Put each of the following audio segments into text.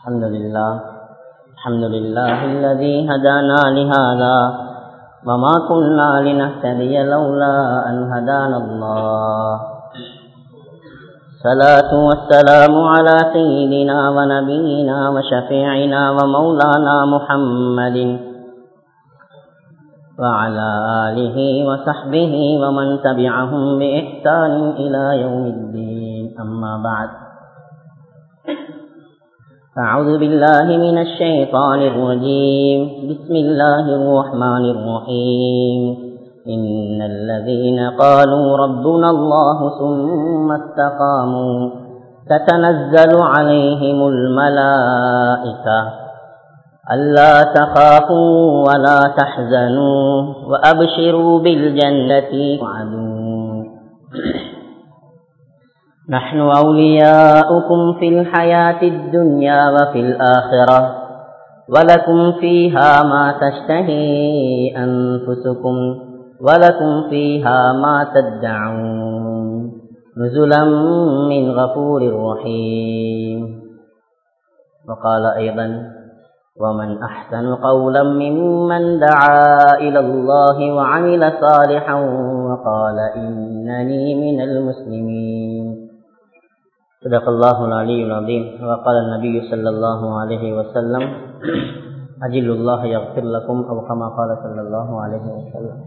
الحمد لله الحمد لله الذي هدانا لهذا وما كنا لنهتدي لولا أن هدانا الله الصلاة والسلام على سيدنا ونبينا وشفيعنا ومولانا محمد وعلى آله وصحبه ومن تبعهم بإحسان إلى يوم الدين أما بعد أعوذ بالله من الشيطان الرجيم بسم الله الرحمن الرحيم إن الذين قالوا ربنا الله ثم استقاموا تتنزل عليهم الملائكة ألا تخافوا ولا تحزنوا وأبشروا بالجنة وعدوا نحن أولياؤكم في الحياة الدنيا وفي الآخرة ولكم فيها ما تشتهي أنفسكم ولكم فيها ما تدعون نزلا من غفور رحيم وقال أيضا ومن أحسن قولا ممن دعا إلى الله وعمل صالحا وقال إنني من المسلمين صدق الله العلي العظيم وقال النبي صلى الله عليه وسلم أجل الله يغفر لكم أو كما قال صلى الله عليه وسلم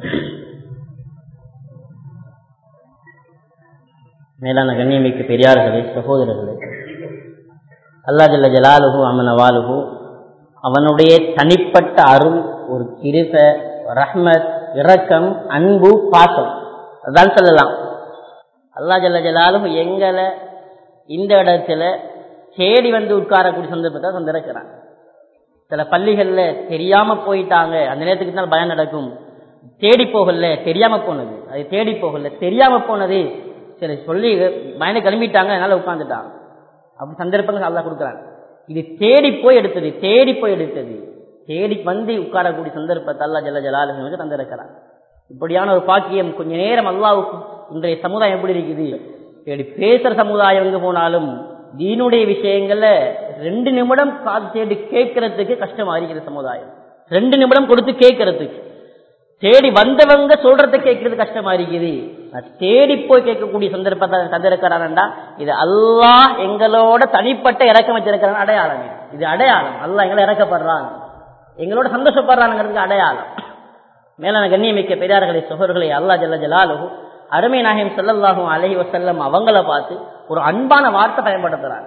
மேலான கண்ணியமிக்கு பெரியார்களே சகோதரர்களே அல்லா ஜல்ல ஜலாலுகு அமன வாலுகு அவனுடைய தனிப்பட்ட அருள் ஒரு கிருப ரஹ்மத் இரக்கம் அன்பு பாசம் அதான் சொல்லலாம் அல்லா ஜல்ல ஜலாலுகு எங்களை இந்த இடத்துல தேடி வந்து உட்காரக்கூடிய சந்தர்ப்பத்தை தந்திருக்கிறான் சில பள்ளிகள்ல தெரியாம போயிட்டாங்க அந்த நேரத்துக்கு தான் பயம் நடக்கும் தேடி போகல தெரியாம போனது அது தேடி போகல தெரியாம போனது சரி சொல்லி பயனை கிளம்பிட்டாங்க அதனால உட்காந்துட்டாங்க அப்படி சந்தர்ப்பங்கள் நல்லா கொடுக்குறாங்க இது தேடி போய் எடுத்தது தேடி போய் எடுத்தது தேடி வந்து உட்காரக்கூடிய சந்தர்ப்பத்தை அல்லா ஜல்ல ஜலாலுக்கு தந்திருக்கிறான் இப்படியான ஒரு பாக்கியம் கொஞ்ச நேரம் அல்லாவுக்கு இன்றைய சமுதாயம் எப்படி இருக்குது தேடி பேசுற சமுதாயம் எங்க போனாலும் தீனுடைய விஷயங்கள்ல ரெண்டு நிமிடம் காது தேடி கேட்கறதுக்கு கஷ்டமா இருக்கிற சமுதாயம் ரெண்டு நிமிடம் கொடுத்து கேட்கறதுக்கு தேடி வந்தவங்க சொல்றத கேட்கறது கஷ்டமா இருக்குது தேடி போய் கேட்கக்கூடிய சந்தர்ப்பத்தை தந்திருக்கிறான்டா இது அல்லாஹ் எங்களோட தனிப்பட்ட இறக்கம் வச்சிருக்கிறான் அடையாளம் இது அடையாளம் அல்லாஹ் எங்களை இறக்கப்படுறான் எங்களோட சந்தோஷப்படுறாங்கிறதுக்கு அடையாளம் மேலான கண்ணியமிக்க பெரியார்களை சொகர்களை அல்லா ஜல்ல ஜலாலு அருமை நாயகம் சொல்லல்லாகும் அலஹி வசல்லம் அவங்கள பார்த்து ஒரு அன்பான வார்த்தை பயன்படுத்துறான்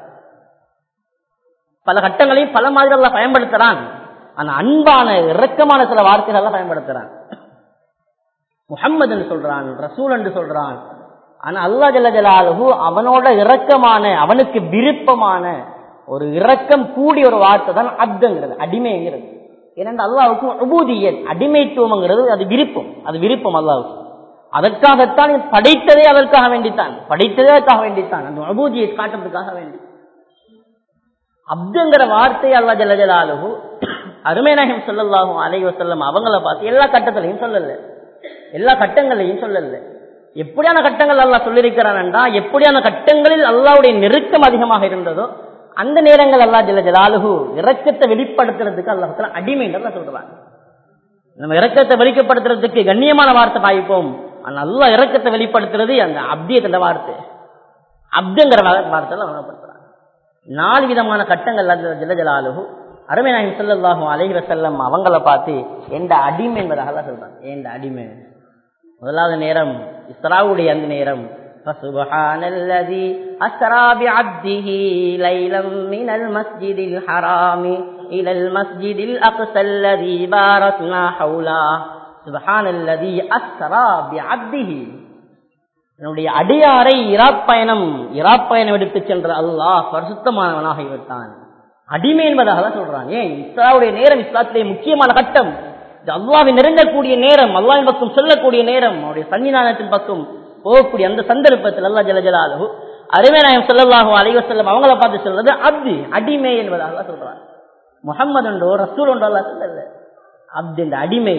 பல கட்டங்களையும் பல மாதிரி எல்லாம் பயன்படுத்துறான் ஆனா அன்பான இறக்கமான சில வார்த்தைகள் பயன்படுத்துறான் முகம்மது என்று சொல்றான் ரசூல் என்று சொல்றான் ஆனா அல்லா ஜல்ல ஜலாலுஹு அவனோட இரக்கமான அவனுக்கு விருப்பமான ஒரு இரக்கம் கூடிய ஒரு வார்த்தை தான் அப்துங்கிறது அடிமைங்கிறது ஏனென்று அல்லாவுக்கு உபூதியன் அடிமைத்துவம்ங்கிறது அது விருப்பம் அது விருப்பம் அல்லாவுக்கு அதற்காகத்தான் படைத்ததே அதற்காக வேண்டித்தான் படைத்ததே அதற்காக வேண்டித்தான் அந்த அபூதியை காட்டுறதுக்காக வேண்டி அப்துங்கிற வார்த்தை அல்லா ஜல்ல ஜலாலுஹு அருமைநாயகம் சொல்லல்லாகும் அலை வசல்லம் அவங்கள பார்த்து எல்லா கட்டத்திலையும் சொல்லல எல்லா கட்டங்களையும் சொல்லல எப்படியான கட்டங்கள் அல்லா சொல்லியிருக்கிறான்டா எப்படியான கட்டங்களில் அல்லாவுடைய நெருக்கம் அதிகமாக இருந்ததோ அந்த நேரங்கள் அல்லா ஜல ஜலாலுகு இறக்கத்தை வெளிப்படுத்துறதுக்கு அல்லாஹத்துல அடிமைன்னு சொல்றாங்க நம்ம இறக்கத்தை வெளிப்படுத்துறதுக்கு கண்ணியமான வார்த்தை பாய்ப்போம் நல்லா இறக்கத்தை வெளிப்படுத்துறது அந்த அப்தியத்தின் வார்த்தை அப்துங்கிற வார்த்தை வழங்கப்படுத்துறாங்க நாலு விதமான கட்டங்கள் ஜல ஜலாலுகு அருமை நாயகம் சொல்லல்லாகும் அலைஹி வசல்லம் அவங்கள பார்த்து எந்த அடிமை என்பதாக சொல்றாங்க எந்த அடிமை முதலாவது நேரம் இஸ்ராவுடைய அந்த நேரம் فسبحان الذي أسرى بعبده ليلا من المسجد الحرام إلى المسجد الأقصى الذي باركنا حوله سبحان الذي أسرى بعبده என்னுடைய அடியாரை இராப்பயணம் இராப்பயணம் எடுத்து சென்ற அல்லாஹ் பரிசுத்தமானவனாக விட்டான் அடிமை என்பதாக சொல்றான் ஏன் இஸ்லாவுடைய நேரம் இஸ்லாத்திலே முக்கியமான கட்டம் இது அல்லாவை நெருங்கக்கூடிய நேரம் அல்லாவின் பக்கம் சொல்லக்கூடிய நேரம் அவருடைய சன்னிதானத்தின் பக்கம் போகக்கூடிய அந்த சந்தர்ப்பத்தில் அல்லா ஜலஜலாலு அருமைநாயம் சொல்லலாகும் அலைவசல்லம் அவங்கள பார்த்து சொல்றது அப்து அடிமை என்பதாக சொல்றான் முகம்மது உண்டோ ரசூல் உண்டோ அல்லா சொல்லல அப்து இந்த அடிமை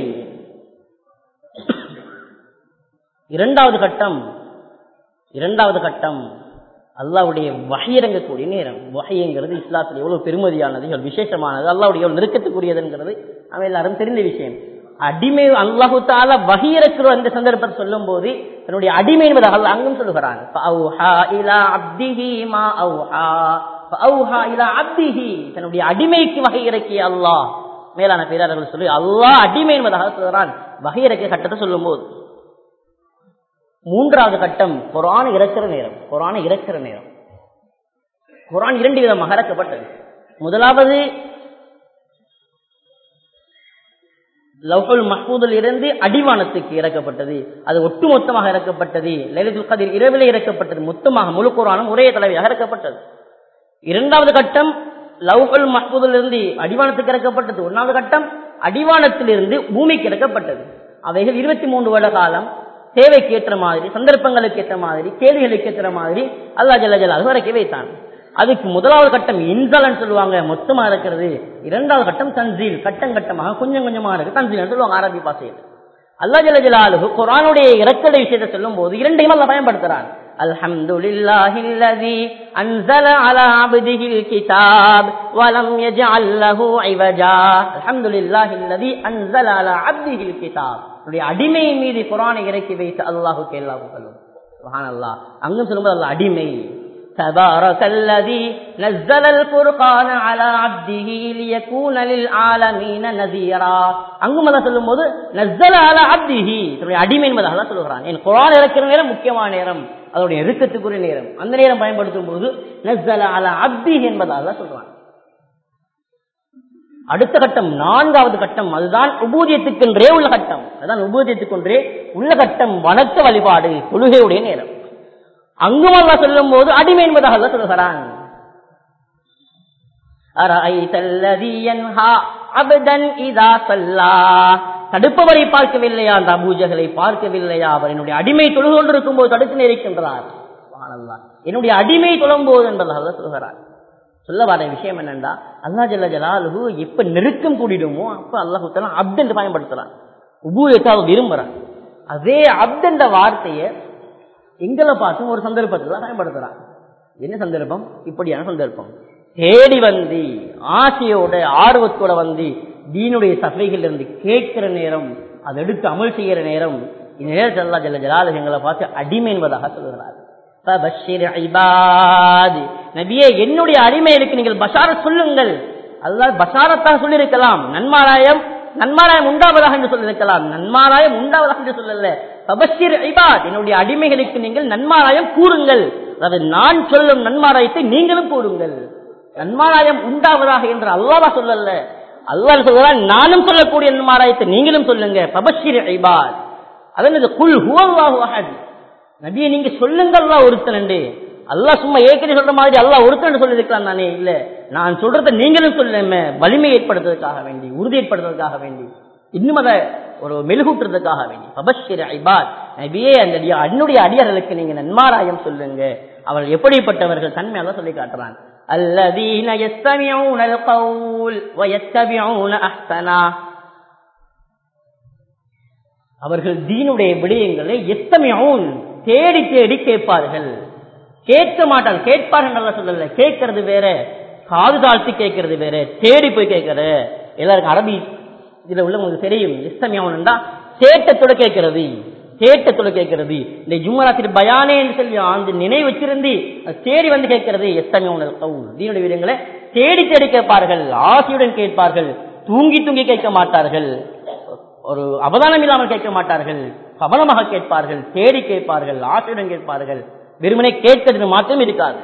இரண்டாவது கட்டம் இரண்டாவது கட்டம் அல்லாவுடைய வகையிறங்கக்கூடிய நேரம் வகைங்கிறது இஸ்லாத்தில் எவ்வளவு பெருமதியானது எவ்வளவு விசேஷமானது அல்லாவுடைய எவ்வளவு நெருக்கத்துக்குரியதுங்கிறது அவன் எல்லாரும் தெரிந்த விஷயம் அடிமை அல்லாஹு தாலா வகையிறக்கிற அந்த சந்தர்ப்பத்தை சொல்லும் போது தன்னுடைய அடிமை என்பதாக அல்லாஹ் அங்கும் சொல்லுகிறான் فَأَوْحَى إِلَى عَبْدِهِ مَا أَوْحَى فَأَوْحَى إِلَى عَبْدِهِ தன்னுடைய அடிமைக்கு வகை இறக்கிய அல்லாஹ் மேலான பேராளர்கள் சொல்லி அல்லாஹ் அடிமை என்பதாக சொல்கிறான் வகை இறக்கிய கட்டத்தை சொல்லும் போது மூன்றாவது கட்டம் குரான் இறக்கிற நேரம் குரான் இறக்கிற நேரம் குரான் இரண்டு விதமாக இறக்கப்பட்டது முதலாவது லவ்ஹுல் மஹ்பூதில் இருந்து அடிவானத்துக்கு இறக்கப்பட்டது அது ஒட்டுமொத்தமாக இறக்கப்பட்டது லைலத்துல் கதிர் இரவிலே இறக்கப்பட்டது மொத்தமாக முழு குரானும் ஒரே தலைவையாக இறக்கப்பட்டது இரண்டாவது கட்டம் லவ்ஹுல் மஹ்பூதில் இருந்து அடிவானத்துக்கு இறக்கப்பட்டது ஒன்றாவது கட்டம் அடிவானத்திலிருந்து பூமிக்கு இறக்கப்பட்டது அவைகள் இருபத்தி மூன்று வருட காலம் தேவைக்கு ஏற்ற மாதிரி சந்தர்ப்பங்களுக்கு ஏற்ற மாதிரி கேள்விகளுக்கு ஏற்ற மாதிரி அல்லா ஜல்ல ஜலாலு இறக்கி வைத்தான் அதுக்கு முதலாவது கட்டம் இன்சலன்னு சொல்லுவாங்க மொத்தமா இருக்கிறது இரண்டாவது கட்டம் தன்சீல் கட்டம் கட்டமாக கொஞ்சம் கொஞ்சமாக இருக்கு தன்சீல் சொல்லுவாங்க அரபி பாஷையில் அல்லா ஜல்ல ஜலாலு குரானுடைய இறக்கடை விஷயத்தை சொல்லும் போது இரண்டையும் அல்ல பயன்படுத்துறான் الحمد لله الذي أنزل على عبده الكتاب ولم يجعل له عوجا الحمد لله الذي أنزل على عبده الكتاب அடிமை மீது குரானை இறக்கி வைத்து அல்லாஹுக்கு எல்லா புகழும் சுஹான் அல்லாஹ் அங்கும் சொல்லும்போது அல்ல அடிமை تبارك الذي نزل الفرقان على عبده ليكون للعالمين نذيرا அங்கும் அல்ல சொல்லும்போது நஸ்ஸல அலா அப்திஹி தன்னுடைய அடிமை என்பதாக தான் சொல்லுகிறான் என் குரான் இறக்கிற நேரம் முக்கியமான நேரம் அதனுடைய இறுக்கத்துக்குரிய நேரம் அந்த நேரம் பயன்படுத்தும் போது நஸ்ஸல அலா அப்திஹி என்பதாக தான் சொல்றான் அடுத்த கட்டம் நான்காவது கட்டம் அதுதான் உபூதியத்துக்கென்றே உள்ள கட்டம் அதுதான் உபூதியத்துக்கொன்றே உள்ள கட்டம் வணக்க வழிபாடு தொழுகையுடைய நேரம் அங்கும் அல்லா சொல்லும் போது அடிமை என்பதாக அல்ல சொல்கிறான் தடுப்பவரை பார்க்கவில்லையா அந்த அபூஜகளை பார்க்கவில்லையா அவர் என்னுடைய அடிமை தொழுது கொண்டிருக்கும் போது தடுத்து நேரிக்கின்றார் என்னுடைய அடிமை தொழும் போது என்பதாக சொல்கிறார் சொல்ல வர விஷயம் என்னன்னா அல்லா ஜல்ல ஜலாலுகு எப்ப நெருக்கம் கூடிடுமோ அப்ப அல்லாஹு அப்து என்று பயன்படுத்துறான் உபூயத்தாவது விரும்புறான் அதே அப்து என்ற வார்த்தையை எங்களை பார்த்தும் ஒரு சந்தர்ப்பத்தில் தான் பயன்படுத்துறான் என்ன சந்தர்ப்பம் இப்படியான சந்தர்ப்பம் தேடி வந்து ஆசையோட ஆர்வத்தோட வந்து தீனுடைய சபைகள் இருந்து கேட்கிற நேரம் அதை எடுத்து அமல் செய்கிற நேரம் இந்த நேரத்தில் அல்லா ஜல்ல ஜலாலு எங்களை பார்த்து அடிமை என்பதாக சொல்கிறார் நபியே என்னுடைய அடிமைகளுக்கு நீங்கள் பஷாரத் சொல்லுங்கள் அதுதான் பஷாரத்தாக சொல்லியிருக்கலாம் நன்மாராயம் நன்மாராயம் உண்டாவதாக என்று சொல்லியிருக்கலாம் நன்மாராயம் உண்டாவதாக என்று சொல்லல பபஷிர் ஐபாத் என்னுடைய அடிமைகளுக்கு நீங்கள் நன்மாராயம் கூறுங்கள் அதாவது நான் சொல்லும் நன்மாராயத்தை நீங்களும் கூறுங்கள் நன்மாராயம் உண்டாவதாக என்று அல்லாவா சொல்லல அல்லாஹ் சொல்கிறான் நானும் சொல்லக்கூடிய நன்மாராயத்தை நீங்களும் சொல்லுங்க பபஷிர் ஐபாத் அதன் குல் ஹுவல்லாஹு அஹத் நபியை நீங்க சொல்லுங்கள் ஒருத்தன் அல்லாஹ் சும்மா ஏற்கனவே சொல்ற மாதிரி அல்லாஹ் ஒருத்தன் சொல்லியிருக்கலாம் தானே இல்ல நான் சொல்றத நீங்களும் சொல்லுங்க வலிமை ஏற்படுத்துறதுக்காக வேண்டி உறுதி ஏற்படுத்துறதுக்காக வேண்டி இன்னும் அதை ஒரு மெழுகூட்டுறதுக்காக வேண்டி பபஷிர் ஐபாத் நபியே அந்த என்னுடைய அடியார்களுக்கு நீங்க நன்மாராயம் சொல்லுங்க அவர்கள் எப்படிப்பட்டவர்கள் தன்மையாக சொல்லி காட்டுறான் الذين يستمعون القول ويتبعون احسنا அவர்கள் தீனுடைய விடயங்களை எத்தமையும் தேடி தேடி கேட்பார்கள் கேட்க மாட்டார்கள் கேட்பார்கள் நல்லா சொல்லல கேட்கறது வேற காது தாழ்த்தி கேட்கறது வேற தேடி போய் கேட்கறது எல்லாருக்கும் அரபி இதுல உள்ளவங்களுக்கு தெரியும் இஸ்தமியாவுண்டா தேட்டத்தோட கேட்கறது தேட்டத்தோட கேட்கறது இந்த ஜும்மராத்திரி பயானே என்று சொல்லி அந்த நினைவு வச்சிருந்து தேடி வந்து கேட்கறது எஸ்தமியாவுனல் கவுல் தீனுடைய விடயங்களை தேடி தேடி கேட்பார்கள் ஆசையுடன் கேட்பார்கள் தூங்கி தூங்கி கேட்க மாட்டார்கள் ஒரு அவதானம் இல்லாமல் கேட்க மாட்டார்கள் கவனமாக கேட்பார்கள் தேடி கேட்பார்கள் ஆசையுடன் கேட்பார்கள் வெறுமனே கேட்கிறது மாத்திரம் இருக்காது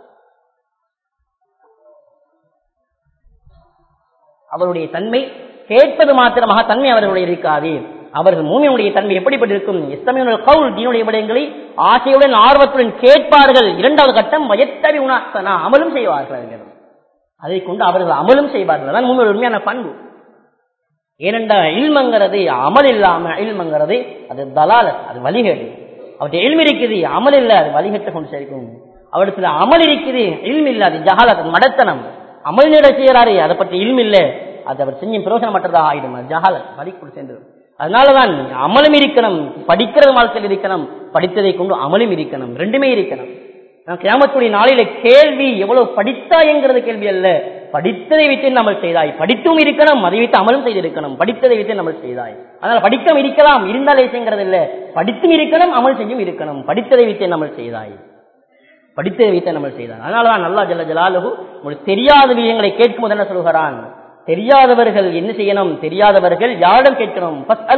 அவருடைய தன்மை கேட்பது மாத்திரமாக தன்மை அவர்களுடைய இருக்காது அவர்கள் மூமியுடைய தன்மை எப்படிப்பட்டிருக்கும் இஸ்லாமிய கவுல் தீனுடைய விடயங்களை ஆசையுடன் ஆர்வத்துடன் கேட்பார்கள் இரண்டாவது கட்டம் வயத்தவி உணாசனா அமலும் செய்வார்கள் அதை கொண்டு அவர்கள் அமலும் செய்வார்கள் அதான் மூமியோட உண்மையான பண்பு ஏனென்றா இல்மங்கிறது அமல் இல்லாம இல்மங்கிறது அது தலால அது வழிகேடு அவருடைய இல்ம இருக்குது அமல் இல்ல அது வழிகட்ட கொண்டு சேர்க்கும் அவரிடத்துல அமல் இருக்குது இல்ம இல்ல அது ஜஹாலத் அது மடத்தனம் அமல் நிலை செய்யறாரு அதை பற்றி இல்ம இல்ல அது அவர் செஞ்சும் பிரயோஜனமற்றதாக ஆயிடும் அது ஜஹாலத் வழிக்குள் சேர்ந்துடும் அதனாலதான் அமலும் இருக்கணும் படிக்கிறது வாழ்க்கையில் இருக்கணும் படித்ததை கொண்டு அமலும் இருக்கணும் ரெண்டுமே இருக்கணும் கிராமத்துடைய நாளில கேள்வி எவ்வளவு படித்தாய்ங்கிறது கேள்வி அல்ல படித்ததை வைத்து அமல் செய்தாய் படித்தும் இருக்கணும் அதை வைத்து அமலும் செய்திருக்கணும் படித்ததை வைத்து அமல் செய்தாய் அதனால படிக்கம் இருக்கலாம் இருந்தாலே செய்கிறது இல்ல படித்தும் இருக்கணும் அமல் செய்யும் இருக்கணும் படித்ததை வைத்து அமல் செய்தாய் படித்ததை வைத்து அமல் செய்தாய் அதனாலதான் நல்லா ஜல்ல ஜலாலுகு உங்களுக்கு தெரியாத விஷயங்களை கேட்கும் போது என்ன சொல்கிறான் தெரியாதவர்கள் என்ன செய்யணும் தெரியாதவர்கள் யாரிடம் கேட்கணும்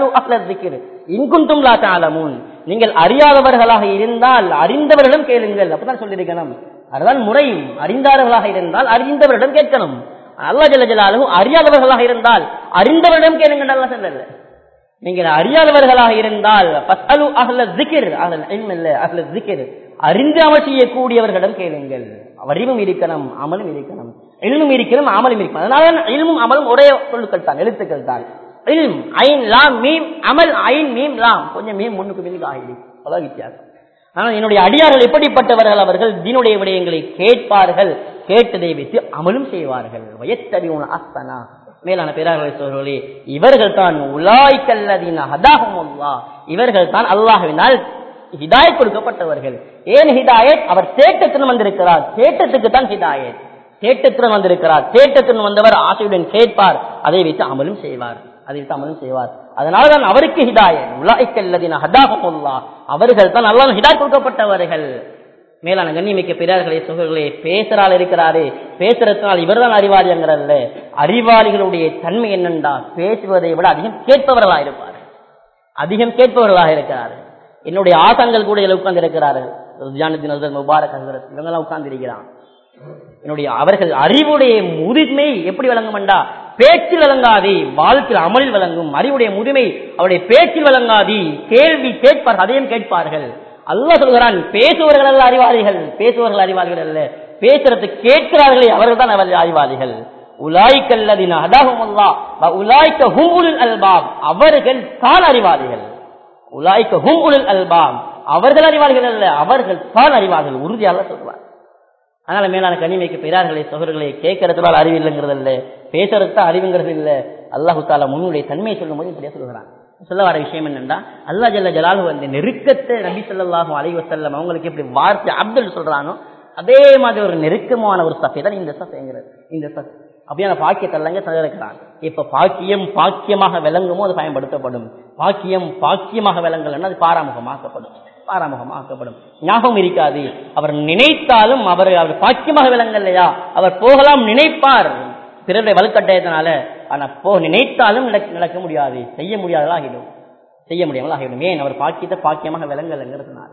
இன்குந்தும் லா தாலமூன் நீங்கள் அறியாதவர்களாக இருந்தால் அறிந்தவரிடம் கேளுங்கள் அப்பதான் சொல்லியிருக்கணும் அதுதான் முறையும் அறிந்தார்களாக இருந்தால் அறிந்தவரிடம் கேட்கணும் அல்லா ஜல்ல ஜலாலுகு அறியாதவர்களாக இருந்தால் அறிந்தவரிடம் கேளுங்கள் அல்லா சொல்லல நீங்கள் அறியாதவர்களாக இருந்தால் பஸ்அலு அஹ்ல ஜிகிர் அஹ்ல இல்ம் இல்ல அஹ்ல ஜிகிர் அறிந்து அமல் செய்யக்கூடியவர்களிடம் கேளுங்கள் அறிவும் இருக்கணும் அமலும் இருக்கணும் இல்மும் இருக்கணும் அமலும் இருக்கணும் அதனால இல்மும் அமலும் ஒரே சொல்லுக்கள் தான் எழுத்துக்கள் தான் இல்ம் ஐன் லாம் மீம் அமல் ஐன் மீம் லாம் கொஞ்சம் மீம் முன்னுக்கு மீனுக்கு ஆகிடு அவ்வளவு வித்தியாசம் ஆனால் என்னுடைய அடியார்கள் எப்படிப்பட்டவர்கள் அவர்கள் தீனுடைய விடயங்களை கேட்பார்கள் கேட்டதை வைத்து அமலும் செய்வார்கள் வயத்தறிவுன அஸ்தனா மேலான பேரார்களை சொல்களே இவர்கள் தான் உலாய்கல்லதீன ஹதாஹமுல்லா இவர்கள் தான் அல்லாஹுவினால் ஹிதாயத் கொடுக்கப்பட்டவர்கள் ஏன் ஹிதாயத் அவர் தேட்டத்துடன் வந்திருக்கிறார் தேட்டத்துக்கு தான் ஹிதாயத் தேட்டத்துடன் வந்திருக்கிறார் தேட்டத்துடன் வந்தவர் ஆசையுடன் கேட்பார் அதை வைத்து அமலும் செய்வார் அதை வைத்து அமலும் செய்வார் அதனால தான் அவருக்கு ஹிதாயத் உலாய்கல்லதீன ஹதாஹமுல்லா அவர்கள் தான் அல்லாஹ் ஹிதாயத் கொடுக்கப்பட்டவர்கள் மேலான கண்ணியமிக்க பெரியார்களே சோழர்களே பேசுறாள் இருக்கிறாரே பேசுறதுனால் இவர்தான் அறிவாளிங்கிறல்ல அறிவாளிகளுடைய தன்மை என்னண்டா பேசுவதை விட அதிகம் கேட்பவர்களாக இருப்பார் அதிகம் கேட்பவர்களாக இருக்கிறார்கள் என்னுடைய ஆசங்கள் கூட இதில் உட்கார்ந்து இருக்கிறார்கள் ஜானத்தின் முபாரக் ஹசரத் இவங்கெல்லாம் உட்கார்ந்து இருக்கிறான் என்னுடைய அவர்கள் அறிவுடைய முதுமை எப்படி விளங்கும்டா பேச்சில் விளங்காதே வாழ்க்கையில் அமலில் விளங்கும் அறிவுடைய முதுமை அவருடைய பேச்சில் விளங்காதி கேள்வி கேட்பார் அதையும் கேட்பார்கள் அல்லாஹ் சொல்கிறான் பேசுவர்கள் அல்ல அறிவாளிகள் பேசுவர்கள் அறிவாளிகள் அல்ல பேசுறது கேட்கிறார்களே அவர்கள் தான் அவர்கள் அறிவாளிகள் உலாய்க்கல்லதின அதாகுமுல்லா உலாய்க்க ஹுமுல் அல்பாப் அவர்கள் தான் அறிவாளிகள் உலாய்க்க ஹுமுல் அல்பாப் அவர்கள் அறிவாளிகள் அல்ல அவர்கள் தான் அறிவாளிகள் உறுதியாக சொல்வார் அதனால மேலான கனிமைக்கு பெரியார்களே சோழர்களை கேட்கறதுனால அறிவு இல்லைங்கிறது இல்ல பேசுறது தான் அறிவுங்கிறது இல்ல அல்லாஹு தாலா முன்னுடைய தன்மையை சொல்லும் போது இப்படியா சொல்லுகிறான் சொல்ல வர விஷயம் என்னன்னா அல்லா ஜல்ல ஜலாலு அந்த நெருக்கத்தை நபி சொல்லாஹும் அலைவ செல்லம் அவங்களுக்கு எப்படி வார்த்தை அப்துல் சொல்றானோ அதே மாதிரி ஒரு நெருக்கமான ஒரு சஃபை தான் இந்த சஃபைங்கிறது இந்த சஃபை அப்படியான பாக்கியத்தெல்லாம் இருக்கிறான் இப்ப பாக்கியம் பாக்கியமாக விளங்குமோ அது பயன்படுத்தப்படும் பாக்கியம் பாக்கியமாக விளங்கலன்னா அது பாராமுகமாக்கப்படும் பாராமுகமாக்கப்படும் ஞாபகம் இருக்காது அவர் நினைத்தாலும் அவர் அவர் பாக்கியமாக விளங்கலையா அவர் போகலாம் நினைப்பார் பிறருடைய வலுக்கட்டாயத்தினால ஆனா போ நினைத்தாலும் நடக்க முடியாது செய்ய முடியாததா ஆகிடும் செய்ய முடியாமல் ஆகிடும் ஏன் அவர் பாக்கியத்தை பாக்கியமாக விளங்கலைங்கிறதுனால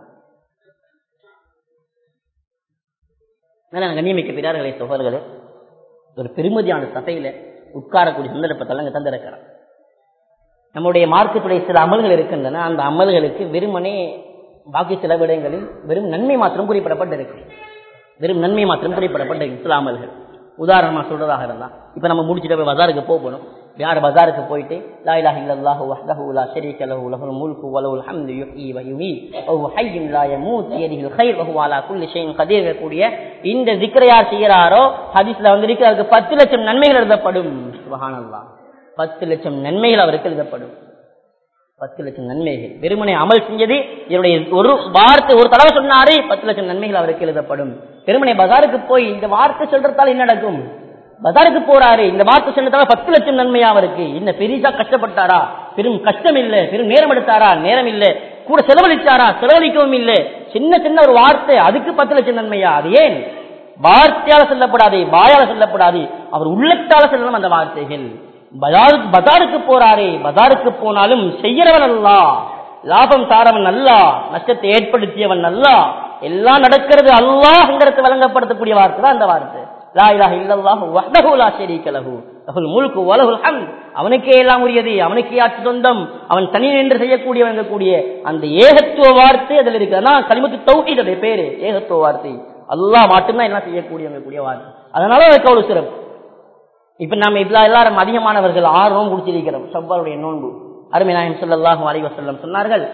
கண்ணியமிக்க பிறார்களே சோழர்களே ஒரு பெருமதியான சபையில உட்காரக்கூடிய சந்தர்ப்பத்தெல்லாம் இங்க தந்திருக்கிறார் நம்முடைய மார்க்கத்துடைய சில அமல்கள் இருக்கின்றன அந்த அமல்களுக்கு வெறுமனே பாக்கி சில விடயங்களில் வெறும் நன்மை மாத்திரம் குறிப்பிடப்பட்டிருக்கு வெறும் நன்மை மாத்திரம் குறிப்பிடப்பட்டிருக்கு சில அமல்கள் உதாரணமா சொல்றதாக இருந்தா இப்ப நம்ம முடிச்சுட்டு போய் பஜாருக்கு போகணும் யார் பஜாருக்கு போயிட்டு லா இலாஹ இல்லல்லாஹு வஹ்தஹு லா ஷரீக லஹு லஹுல் முல்கு வ லஹுல் ஹம்து யுஹ்யி வ யுமீத் வ ஹுவ ஹய்யுன் லா யமூத் யதிஹில் கைர் வ ஹுவ அலா குல்லி ஷைஇன் கதீர் கூடிய இந்த zikr யார் செய்யறாரோ ஹதீஸ்ல வந்திருக்கு அதுக்கு 10 லட்சம் நன்மைகள் எழுதப்படும் சுபஹானல்லாஹ் 10 லட்சம் நன்மைகள் அவருக்கு எழுதப்படும் பத்து லட்சம் நன்மைகள் வெறுமனை அமல் செஞ்சது என்னுடைய ஒரு வார்த்தை ஒரு தடவை சொன்னாரு பத்து லட்சம் நன்மைகள் அவருக்கு எழுதப்படும் வெறுமனை பஜாருக்கு போய் இந்த வார்த்தை சொல்றதால என்ன நடக்கும் பஜாருக்கு போறாரு இந்த வார்த்தை சொன்னதால பத்து லட்சம் நன்மையா அவருக்கு இந்த பெரிசா கஷ்டப்பட்டாரா பெரும் கஷ்டம் இல்ல பெரும் நேரம் எடுத்தாரா நேரம் இல்ல கூட செலவழிச்சாரா செலவழிக்கவும் இல்ல சின்ன சின்ன ஒரு வார்த்தை அதுக்கு பத்து லட்சம் நன்மையா அது ஏன் வார்த்தையால சொல்லப்படாது வாயால சொல்லப்படாது அவர் உள்ளத்தால சொல்லணும் அந்த வார்த்தைகள் பஜாருக்கு பஜாருக்கு போறாரே பஜாருக்கு போனாலும் செய்யறவன் அல்லா லாபம் தாரவன் அல்லா நஷ்டத்தை ஏற்படுத்தியவன் அல்லா எல்லாம் நடக்கிறது அல்லாஹ்ங்கிறது வழங்கப்படுத்தக்கூடிய வார்த்தை தான் அந்த வார்த்தை லா இலாஹ இல்லல்லாஹு வஹ்தஹு லா ஷரீக லஹு லஹுல் முல்கு வ லஹுல் ஹம்த் அவனுக்கே எல்லாம் உரியது அவனுக்கே ஆட்சி சொந்தம் அவன் தனி நின்று செய்யக்கூடியவன் கூடிய அந்த ஏகத்துவ வார்த்தை அதில் இருக்கிறதா கலிமத்து தௌஹீத் அதே பேரு ஏகத்துவ வார்த்தை அல்லாஹ் மட்டும்தான் எல்லாம் செய்யக்கூடியவங்க கூடிய வார்த்தை அதனால அதுக்கு அவ்வளவு சிறப்பு இப்ப நாம இப்ப எல்லாரும் அதிகமானவர்கள் ஆறு நோன்பு குடிச்சிருக்கிறோம் சவ்வாருடைய நோன்பு அருமை நாயம் சொல்லல்லாஹும் அலைஹி வஸல்லம் சொன்னார்கள்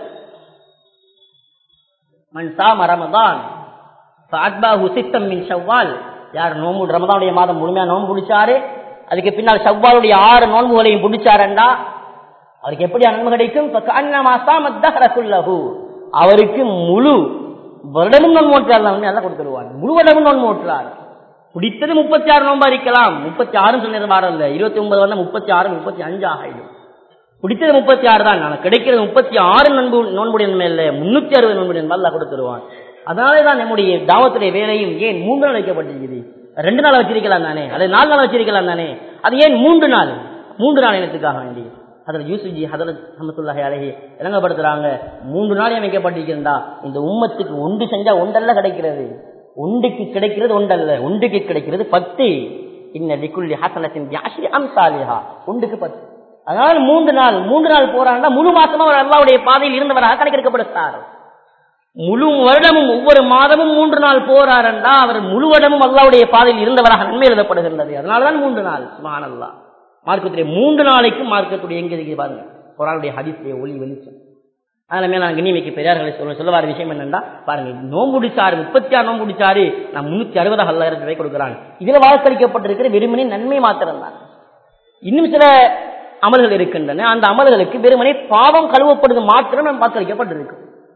மன் சாம ரமதான் ஃபஅத்பாஹு சித்தம் மின் ஷவ்வால் யார் நோன்பு ரமதானுடைய மாதம் முழுமையா நோன்பு பிடிச்சாரு அதுக்கு பின்னால் ஷவ்வாலுடைய ஆறு நோன்புகளையும் பிடிச்சாரண்டா அவருக்கு எப்படி நன்மை கிடைக்கும் அவருக்கு முழு வருடமும் நோன்பு நோற்றார் நல்லா கொடுத்துருவான் முழு வருடமும் நோன்பு நோற்றார் பிடித்தது முப்பத்தி ஆறு நோன்பா இருக்கலாம் முப்பத்தி ஆறு சொன்னது வாரம் இல்ல இருபத்தி ஒன்பது வந்தா முப்பத்தி ஆறு முப்பத்தி அஞ்சு ஆகிடும் பிடித்தது முப்பத்தி ஆறு தான் நான் கிடைக்கிறது முப்பத்தி ஆறு நண்பு நோன்புடைய மேல முன்னூத்தி அறுபது நோன்புடைய நல்லா கொடுத்துருவான் அதனாலே தான் நம்முடைய தாவத்துடைய வேலையும் ஏன் மூன்று நாள் வைக்கப்பட்டிருக்குது ரெண்டு நாள் வச்சிருக்கலாம் தானே அது நாலு நாள் வச்சிருக்கலாம் தானே அது ஏன் மூன்று நாள் மூன்று நாள் இனத்துக்காக வேண்டி அதில் யூசுஜி ஹதரத் அஹமத்துல்லாஹி அழகி இறங்கப்படுத்துறாங்க மூன்று நாள் அமைக்கப்பட்டிருக்கிறா இந்த உம்மத்துக்கு ஒன்று செஞ்சா ஒன்றல்ல கிடைக்கிறது ஒன்றுக்கு கிடைக்கிறது ஒன்றல்ல ஒன்றுக்கு கிடைக்கிறது பத்து இன்ன லிக்குள்ளி ஹசனத்தின் யாஷி அம்சாலிஹா ஒன்றுக்கு பத்து அதனால மூன்று நாள் மூன்று நாள் போறாங்கன்னா முழு மாசமா அவர் அல்லாவுடைய பாதையில் இருந்தவராக கணக்கெடுக்கப்படுத்தார் முழு வருடமும் ஒவ்வொரு மாதமும் மூன்று நாள் போறாரண்டா அவர் முழு வருடமும் அல்லாவுடைய பாதையில் இருந்தவராக நன்மை எழுதப்படுகின்றது அதனாலதான் மூன்று நாள் சுமானல்லா மார்க்கத்துடைய மூன்று நாளைக்கு மார்க்கத்துடைய எங்க இருக்கு பாருங்க குரானுடைய ஹதீஸுடைய ஒளி வெளிச்சம் அதனால மேல நான் கண்ணியமிக்க பெரியார்களை சொல்ல சொல்ல வர விஷயம் என்னன்னா பாருங்க நோம்பு முடிச்சாரு முப்பத்தி ஆறு நோம்பு முடிச்சாரு நான் முன்னூத்தி அறுபது அல்லாயிரம் ரூபாய் கொடுக்குறாங்க இதுல வாக்களிக்கப்பட்டிருக்கிற வெறுமனே நன்மை மாத்திரம் தான் இன்னும் சில அமல்கள் இருக்கின்றன அந்த அமல்களுக்கு வெறுமனே பாவம் கழுவப்படுவது மாத்திரம் வாக்களிக்கப்பட்டிருக்கு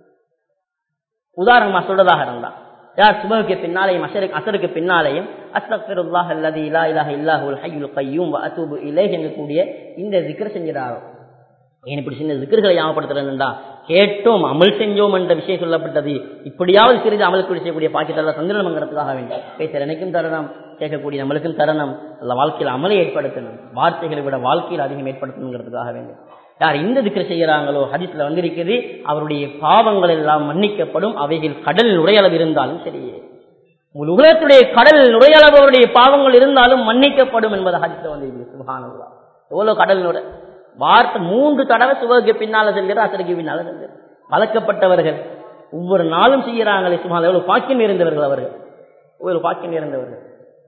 உதாரணமா சொல்றதாக இருந்தா யார் சுபகுக்கு பின்னாலேயும் அசருக்கு அசருக்கு பின்னாலேயும் அஸ்தக்ஃபிருல்லாஹ் அல்லதி இலா இலாஹ இல்லாஹுல் ஹய்யுல் கய்யூம் வ அத்தூபு இலைஹ் என்கக்கூடிய இந்த ஜிக்ர் செஞ்சிடாரோ ஏன் இப்படி சின்ன ஜிக்கர்களை ஞாபகப்படுத்துறேன்டா கேட்டோம் அமல் செஞ்சோம் என்ற விஷயம் சொல்லப்பட்டது இப்படியாவது சிறிது அமலுக்கு செய்யக்கூடிய பாக்கியத்தில் சந்திரனமங்கிறதுக்காக வேண்டும் பேச எனக்கும் தரணும் கேட்கக்கூடிய நம்மளுக்கும் தரணும் அல்ல வாழ்க்கையில் அமலை ஏற்படுத்தணும் வார்த்தைகளை விட வாழ்க்கையில் அதிகம் ஏற்படுத்தணுங்கிறதுக்காக வேண்டும் யார் இந்த திக்கர் செய்யறாங்களோ ஹதீஸ்ல வந்திருக்கிறது அவருடைய பாவங்கள் எல்லாம் மன்னிக்கப்படும் அவைகள் கடல் நுரையளவு இருந்தாலும் சரியே முழு உலகத்துடைய கடல் நுரையளவு அவருடைய பாவங்கள் இருந்தாலும் மன்னிக்கப்படும் என்பது ஹதீஸ்ல வந்திருக்கிறது சுபஹானல்லா எவ்வளவு கடல் நுரை வார்த்தை மூன்று தடவை சுபகுக்கு பின்னால செல்கிறது அசருக்கு பின்னால செல்கிறது வளர்க்கப்பட்டவர்கள் ஒவ்வொரு நாளும் செய்யறாங்களே சும்மா எவ்வளவு பாக்கியம் இருந்தவர்கள் அவர்கள் எவ்வளவு பாக்கியம் இருந்தவர்கள்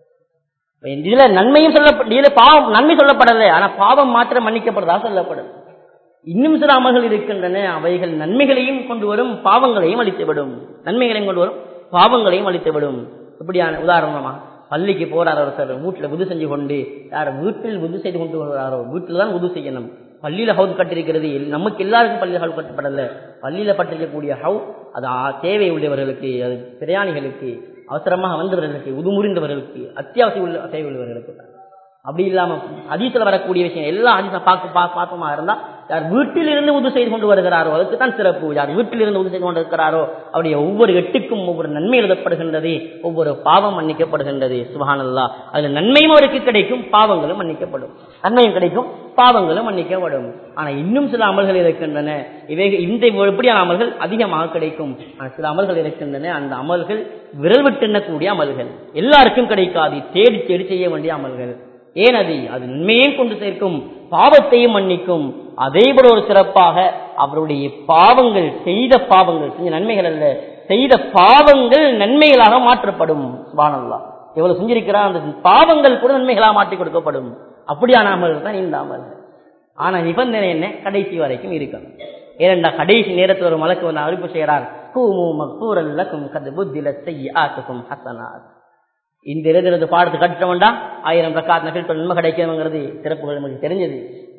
இதுல நன்மையும் சொல்லப்பட்ட இதுல பாவம் நன்மை சொல்லப்படலை ஆனா பாவம் மாத்திரம் மன்னிக்கப்படுறதா சொல்லப்படும் இன்னும் சில அமல்கள் இருக்கின்றன அவைகள் நன்மைகளையும் கொண்டு வரும் பாவங்களையும் அளித்துவிடும் நன்மைகளையும் கொண்டு வரும் பாவங்களையும் அளித்துவிடும் இப்படியான உதாரணமா பள்ளிக்கு போறார் ஒருத்தர் வீட்டுல உது செஞ்சு கொண்டு யார் வீட்டில் உது செய்து கொண்டு வருகிறாரோ வீட்டில் தான் உது செய்யணும் பள்ளியில ஹவுஸ் கட்டிருக்கிறது நமக்கு எல்லாருக்கும் பள்ளியில் ஹவுஸ் கட்டப்படல பள்ளியில பட்டிருக்கக்கூடிய ஹவுஸ் அது தேவை உள்ளவர்களுக்கு அது பிரயாணிகளுக்கு அவசரமாக வந்தவர்களுக்கு உதுமுறிந்தவர்களுக்கு அத்தியாவசிய உள்ள தேவை உள்ளவர்களுக்கு அப்படி இல்லாம ஹதீஸ்ல வரக்கூடிய விஷயம் எல்லா ஹதீஸ பார்க்க பார்ப்போமா இருந்தா யார் வீட்டில் இருந்து உது செய்து கொண்டு வருகிறாரோ அதுக்கு தான் சிறப்பு யார் வீட்டில் இருந்து உது செய்து கொண்டு இருக்கிறாரோ அவருடைய ஒவ்வொரு எட்டுக்கும் ஒவ்வொரு நன்மை எழுதப்படுகின்றது ஒவ்வொரு பாவம் மன்னிக்கப்படுகின்றது சுபஹானல்லா அதுல நன்மையும் அவருக்கு கிடைக்கும் பாவங்களும் மன்னிக்கப்படும் நன்மையும் கிடைக்கும் பாவங்களும் மன்னிக்கப்படும் ஆனா இன்னும் சில அமல்கள் இருக்கின்றன இவை இந்த இப்படியான அமல்கள் அதிகமாக கிடைக்கும் ஆனா சில அமல்கள் இருக்கின்றன அந்த அமல்கள் விரல் விட்டு எண்ணக்கூடிய அமல்கள் எல்லாருக்கும் கிடைக்காது தேடி தேடி செய்ய வேண்டிய அமல்கள் ஏன் அது அது நன்மையும் கொண்டு சேர்க்கும் பாவத்தையும் மன்னிக்கும் அதே போல ஒரு சிறப்பாக அவருடைய பாவங்கள் செய்த பாவங்கள் செஞ்ச நன்மைகள் அல்ல செய்த பாவங்கள் நன்மைகளாக மாற்றப்படும் சுபானல்லா எவ்வளவு செஞ்சிருக்கிறான் அந்த பாவங்கள் கூட நன்மைகளாக மாற்றி கொடுக்கப்படும் அப்படியான அமல் தான் இந்த அமல் ஆனா நிபந்தனை என்ன கடைசி வரைக்கும் இருக்கணும் ஏனென்றா கடைசி நேரத்தில் ஒரு மலக்கு வந்து அறிவிப்பு செய்கிறார் கூமு மக்சூரல்லக்கும் கது புத்தில செய்ய ஆத்துக்கும் ஹசனாத் இந்த எழுதுறது பாடத்து கட்டவண்டா ஆயிரம் ரக்காத் நகல் நன்மை கிடைக்கணுங்கிறது சிறப்புகள் நமக்கு தெரிஞ்சது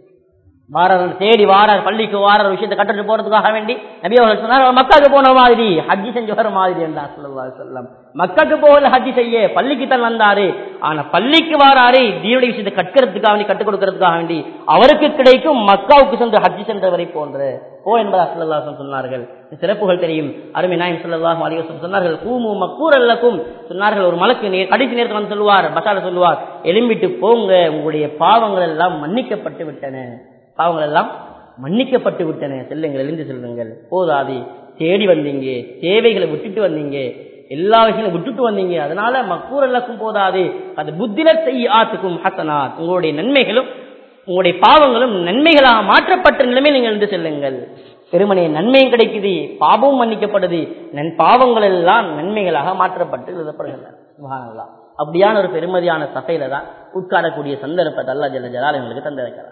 வாரார் தேடி வாரார் பள்ளிக்கு வாரார் விஷயத்தை கட்டுட்டு போறதுக்காக வேண்டி நபி அவர்கள் சொன்னார் மக்காக்கு போன மாதிரி ஹஜ்ஜி செஞ்சு வர மாதிரி என்றார் சொல்லா சொல்லம் மக்காக்கு போகல ஹஜ்ஜி செய்ய பள்ளிக்கு தான் வந்தாரு ஆனா பள்ளிக்கு வாராரு தீனுடைய விஷயத்தை கற்கிறதுக்காக வேண்டி கற்றுக் கொடுக்கறதுக்காக வேண்டி அவருக்கு கிடைக்கும் மக்காவுக்கு சென்று ஹஜ்ஜி சென்றவரை போன்ற ஓ என்பதா சொல்லல்லா சொன்னார்கள் சிறப்புகள் தெரியும் அருமை நாயம் சொல்லலாம் அலிவசம் சொன்னார்கள் கூமு மக்கூர் அல்லக்கும் சொன்னார்கள் ஒரு மலக்கு நே- கடைசி நேரத்தில் வந்து சொல்லுவார் பசால சொல்லுவார் எலும்பிட்டு போங்க உங்களுடைய பாவங்கள் எல்லாம் மன்னிக்கப்பட்டு விட்டன பாவங்கள் எல்லாம் மன்னிக்கப்பட்டு விட்டன செல்லுங்கள் எழுந்து செல்லுங்கள் போதாது தேடி வந்தீங்க தேவைகளை விட்டுட்டு வந்தீங்க எல்லா விஷயங்களும் விட்டுட்டு வந்தீங்க அதனால மக்கூர் எல்லாக்கும் போதாது அது புத்தில செய்ய ஆத்துக்கும் ஹசனாத் உங்களுடைய நன்மைகளும் உங்களுடைய பாவங்களும் நன்மைகளாக மாற்றப்பட்ட நிலைமையில் நீங்கள் எழுந்து செல்லுங்கள் பெருமனே நன்மையும் கிடைக்குது பாவமும் மன்னிக்கப்படுது நன் பாவங்கள் எல்லாம் நன்மைகளாக மாற்றப்பட்டு எழுதப்படுகின்றன சுப்ஹானல்லாஹ். அப்படியான ஒரு பெருமதியான சபையில தான் உட்காரக்கூடிய சந்தர்ப்பத்தை அல்லா ஜல்ல ஜலால் எங்களுக்கு தந்திருக்கிறார்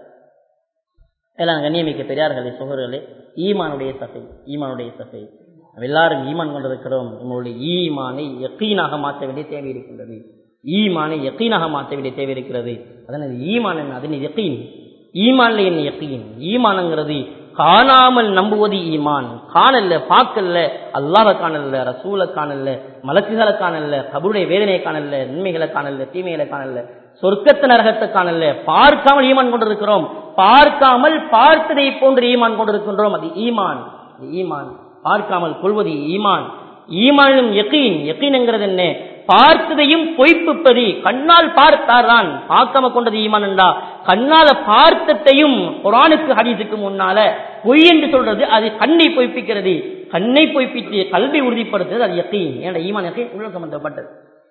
எல்லாம் கண்ணியமிக்க பெரியார்களே சோழர்களே ஈமானுடைய சபை ஈமானுடைய சபை நம்ம எல்லாரும் ஈமான் கொண்டிருக்கிறோம் நம்மளுடைய ஈமானை யக்கீனாக மாற்ற வேண்டிய தேவை இருக்கின்றது ஈமானை யக்கீனாக மாற்ற வேண்டிய தேவை இருக்கிறது அதனால் ஈமான் என்ன அதன் யக்கீன் ஈமான்ல என்ன யக்கீன் ஈமானங்கிறது காணாமல் நம்புவது ஈமான் காணல்ல பார்க்கல்ல அல்லாஹ காணல்ல ரசூலை காணல்ல மலக்குகளை காணல்ல கபருடைய வேதனையை காணல்ல நன்மைகளை காணல்ல தீமைகளை காணல்ல சொர்க்கத்து நரகத்தை காணல்ல பார்க்காமல் ஈமான் கொண்டிருக்கிறோம் பார்க்காமல் பார்த்ததை போன்று ஈமான் கொண்டிருக்கின்றோம் அது ஈமான் அது ஈமான் பார்க்காமல் கொள்வது ஈமான் ஈமானும் யக்கீன் யக்கீன்ங்கிறது என்ன பார்த்ததையும் பொய்ப்பிப்பது கண்ணால் பார்த்தார்தான் பார்க்காம கொண்டது ஈமான் என்றா கண்ணால பார்த்தத்தையும் குரானுக்கு ஹதீஸுக்கு முன்னால பொய் என்று சொல்றது அது கண்ணை பொய்ப்பிக்கிறது கண்ணை பொய்ப்பித்து கல்வி உறுதிப்படுத்துறது அது யக்கீன் ஏன்னா ஈமான் யக்கீன் உள்ள சம்பந்தப்பட்டது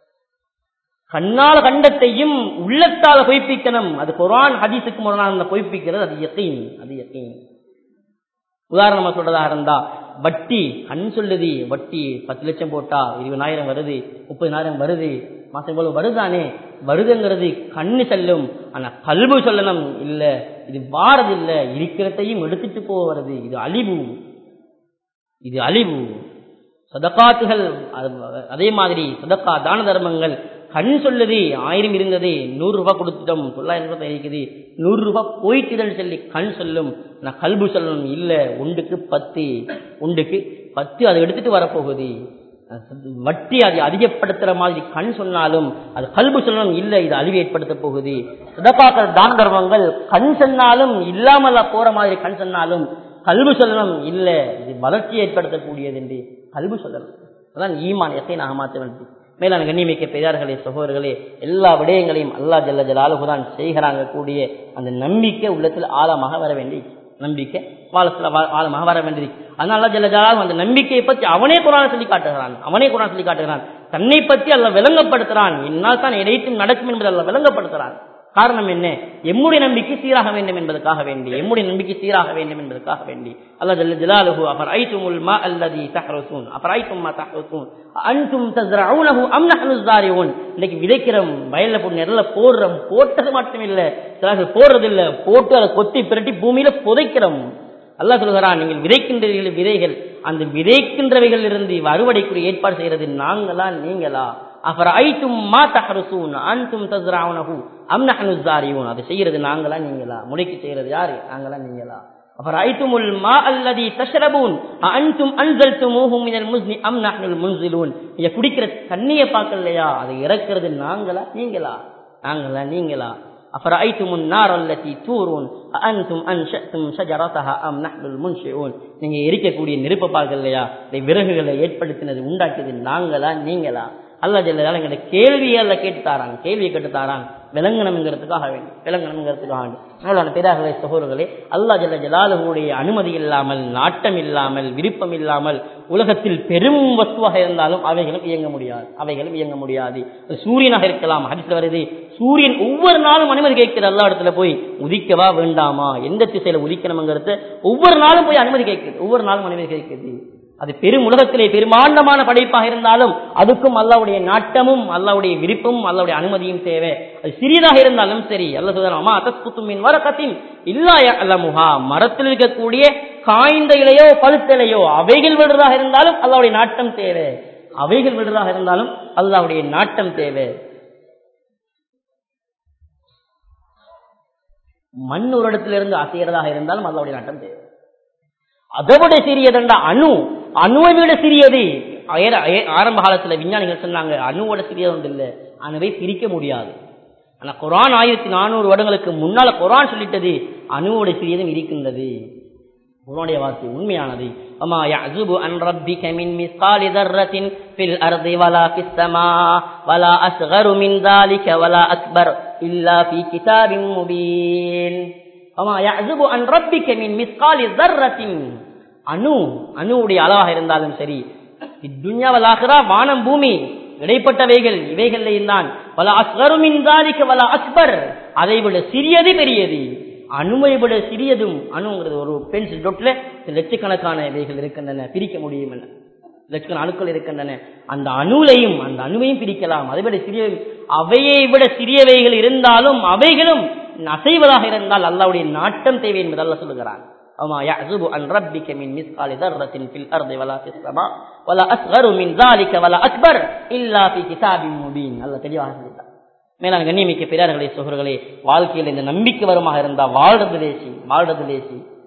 கண்ணால கண்டத்தையும் உள்ளத்தால பொய்ப்பிக்கணும் அது குரான் ஹதீஸுக்கு முன்னால பொய்ப்பிக்கிறது அது யக்கீன் அது யக்கீன் உதாரணமா சொல்றதா இருந்தா வட்டி கண் சொல்லுது வட்டி பத்து லட்சம் போட்டா இருபதாயிரம் வருது முப்பதாயிரம் வருது மாசம் இவ்வளவு வருதானே வருதுங்கிறது கண்ணு செல்லும் ஆனா கல்வி சொல்லணும் இல்ல இது வாரது இல்ல இருக்கிறதையும் எடுத்துட்டு போக வருது இது அழிவு இது அழிவு சதக்காத்துகள் அதே மாதிரி சதக்கா தான தர்மங்கள் கண் சொல்லுது ஆயிரம் இருந்தது நூறு ரூபாய் கொடுத்துட்டோம் தொள்ளாயிரம் ரூபாய் இருக்குது நூறு ரூபாய் போயிட்டுதல் சொல்லி கண் சொல்லும் நான் கல்பு சொல்லணும் இல்ல ஒன்றுக்கு பத்து ஒன்றுக்கு பத்து அதை எடுத்துட்டு வரப்போகுது வட்டி அதை அதிகப்படுத்துற மாதிரி கண் சொன்னாலும் அது கல்பு சொல்லணும் இல்ல இது அழிவு ஏற்படுத்த போகுது சதப்பாக்கள் தான தர்மங்கள் கண் சொன்னாலும் இல்லாமல் போற மாதிரி கண் சொன்னாலும் கல்பு சொல்லணும் இல்ல இது வளர்ச்சி ஏற்படுத்தக்கூடியது என்று கல்பு சொல்லணும் அதான் ஈமான் எத்தை நாக மாற்ற வேண்டும் மேலான கண்ணியமிக்க பெரியார்களே சகோதரர்களே எல்லா விடயங்களையும் அல்லா ஜல்ல ஜலாலுகுதான் செய்கிறாங்க கூடிய அந்த நம்பிக்கை உள்ளத்தில் ஆழமாக வர வேண்டி நம்பிக்கை வாழத்துல ஆழமாக வர வேண்டியது அதனால ஜல்ல ஜலாலு அந்த நம்பிக்கையை பற்றி அவனே குரான சொல்லி காட்டுகிறான் அவனே குரான் சொல்லி காட்டுகிறான் தன்னை பற்றி அல்ல விளங்கப்படுத்துறான் என்னால் தான் இடைத்தும் நடக்கும் என்பதை அல்ல விளங்கப்படுத்துறான் காரணம் என்ன எம்முடைய நம்பிக்கை சீராக வேண்டும் என்பதற்காக வேண்டி எம்முடைய நம்பிக்கை சீராக வேண்டும் என்பதற்காக வேண்டி அல்ல ஜல்ல ஜலாலுஹு அபர் ஐத்துமுல் மா அல்லதி தஹ்ரசூன் அபர் ஐத்தும் மா தஹ்ரசூன் அன்தும் தஸ்ரவுனஹு அம் நஹ்னு ஸாரிஊன் இன்னைக்கு விதைக்கிறோம் வயல்ல போட்டு நெல்ல போடுறோம் போட்டது மட்டும் இல்ல சிலர்கள் போடுறது இல்ல போட்டு அதை கொத்தி பிரட்டி பூமியில புதைக்கிறோம் அல்லாஹ் சொல்கிறான் நீங்கள் விதைக்கின்றீர்கள் விதைகள் அந்த விதைக்கின்றவைகள் இருந்து அறுவடைக்குரிய ஏற்பாடு செய்யறது நாங்களா நீங்களா அஃபரைத்தும் மா தஹ்ருசூன் அன்தும் தஸ்ரவுனஹு அம் நஹ்னு ஸாரிஊன் அதை செய்யறது நாங்களா நீங்களா முளைக்கு செய்யறது யாரு நாங்களா நீங்களா அஃபரைத்துமுல் மா அல்லதி தஷ்ரபூன் அன்தும் அன்சல்துமூஹு மினல் முஸ்னி அம் நஹ்னுல் முன்சிலூன் நீங்க குடிக்கிற தண்ணியை பார்க்கலையா அதை இறக்குறது நாங்களா நீங்களா நாங்களா நீங்களா أفرأيتم النار التي تورون أأنتم أنشأتم شجرتها أم نحن المنشئون நீங்க எரிக்கக்கூடிய நெருப்பை பார்க்கலையா இந்த விறகுகளை ஏற்படுத்தினது உண்டாக்கியது நாங்களா நீங்களா அல்லா ஜல்ல எங்கிட்ட கேள்வியை அல்ல கேட்டு தாராங்க கேள்வியை கேட்டு தாராங்க விளங்கணுங்கிறதுக்காக வேண்டும் விளங்கணுங்கிறதுக்காக வேண்டும் அதனால பேராகவே சகோதரர்களே அல்லா ஜல்ல ஜலாலுடைய அனுமதி இல்லாமல் நாட்டம் இல்லாமல் விருப்பம் இல்லாமல் உலகத்தில் பெரும் வஸ்துவாக இருந்தாலும் அவைகளும் இயங்க முடியாது அவைகளும் இயங்க முடியாது சூரியனாக இருக்கலாம் ஹரிசில் வருது சூரியன் ஒவ்வொரு நாளும் அனுமதி கேட்கிற எல்லா இடத்துல போய் உதிக்கவா வேண்டாமா எந்த திசையில உதிக்கணுங்கிறத ஒவ்வொரு நாளும் போய் அனுமதி கேட்குது ஒவ்வொரு நாளும் அனுமதி கேட்குது அது பெரும் உலகத்திலே பெருமாண்டமான படைப்பாக இருந்தாலும் அதுக்கும் அல்லாவுடைய நாட்டமும் அல்லாவுடைய விருப்பமும் அல்லாவுடைய அனுமதியும் தேவை அது சிறியதாக இருந்தாலும் சரி அல்ல சொல்றாமா அதஸ்குத்துமின் வரக்கத்தின் இல்லாய அல்லமுகா மரத்தில் இருக்கக்கூடிய காய்ந்த இலையோ பழுத்த இலையோ அவைகள் விடுறதாக இருந்தாலும் அல்லாவுடைய நாட்டம் தேவை அவைகள் விடுறதாக இருந்தாலும் அல்லாவுடைய நாட்டம் தேவை மண் ஒரு இடத்திலிருந்து அசைகிறதாக இருந்தாலும் அல்லாவுடைய நாட்டம் தேவை அதை விட சிறியதுண்டா அணு அணுவை விட சிறியது ஆரம்ப காலத்துல விஞ்ஞானிகள் சொன்னாங்க அணுவோட சிறியது ஒன்று இல்லை அணுவை பிரிக்க முடியாது ஆனா குரான் ஆயிரத்தி நானூறு வருடங்களுக்கு முன்னால குரான் சொல்லிட்டது அணுவோட சிறியதும் இருக்கின்றது குரானுடைய வார்த்தை உண்மையானது அம்மா யஅஸுபு அன் ரப்பிக மின் மிஸ்காலி தர்ரத்தின் ஃபில் அர்தி வலா ஃபிஸ் ஸமா வலா அஸ்கரு மின் ذلك வலா அக்பர் இல்லா ஃபீ கிதாபின் முபீன் அம்மா யஅஸுபு அன் ரப்பிக மின் மிஸ்காலி தர்ரத்தின் அணு அணுவுடைய அளவாக இருந்தாலும் சரி இத்துன்யாவல் ஆகிறா வானம் பூமி இடைப்பட்டவைகள் இவைகளில் தான் வல அஸ்கருமின் தாலிக்க வல அக்பர் அதை விட சிறியது பெரியது அணுவை விட சிறியதும் அணுங்கிறது ஒரு பென்சில் டொட்ல லட்சக்கணக்கான இவைகள் இருக்கின்றன பிரிக்க முடியும் என லட்சக்கண அணுக்கள் இருக்கின்றன அந்த அணுலையும் அந்த அணுவையும் பிரிக்கலாம் அதை விட சிறிய அவையை விட சிறியவைகள் இருந்தாலும் அவைகளும் அசைவதாக இருந்தால் அல்லாவுடைய நாட்டம் தேவை என்பது அல்ல சொல்லுகிறான் وما يعزب عن ربك من مثقال ذرة في الأرض ولا في السماء ولا أصغر من ذلك ولا أكبر إلا في كتاب مبين الله தெளிவாக சொல்லிட்டார் மேலான கண்ணியமிக்க பெரியார்களே சோழர்களே வாழ்க்கையில் இந்த நம்பிக்கை வருமாக இருந்தா வாழ்றது லேசி வாழ்றது லேசி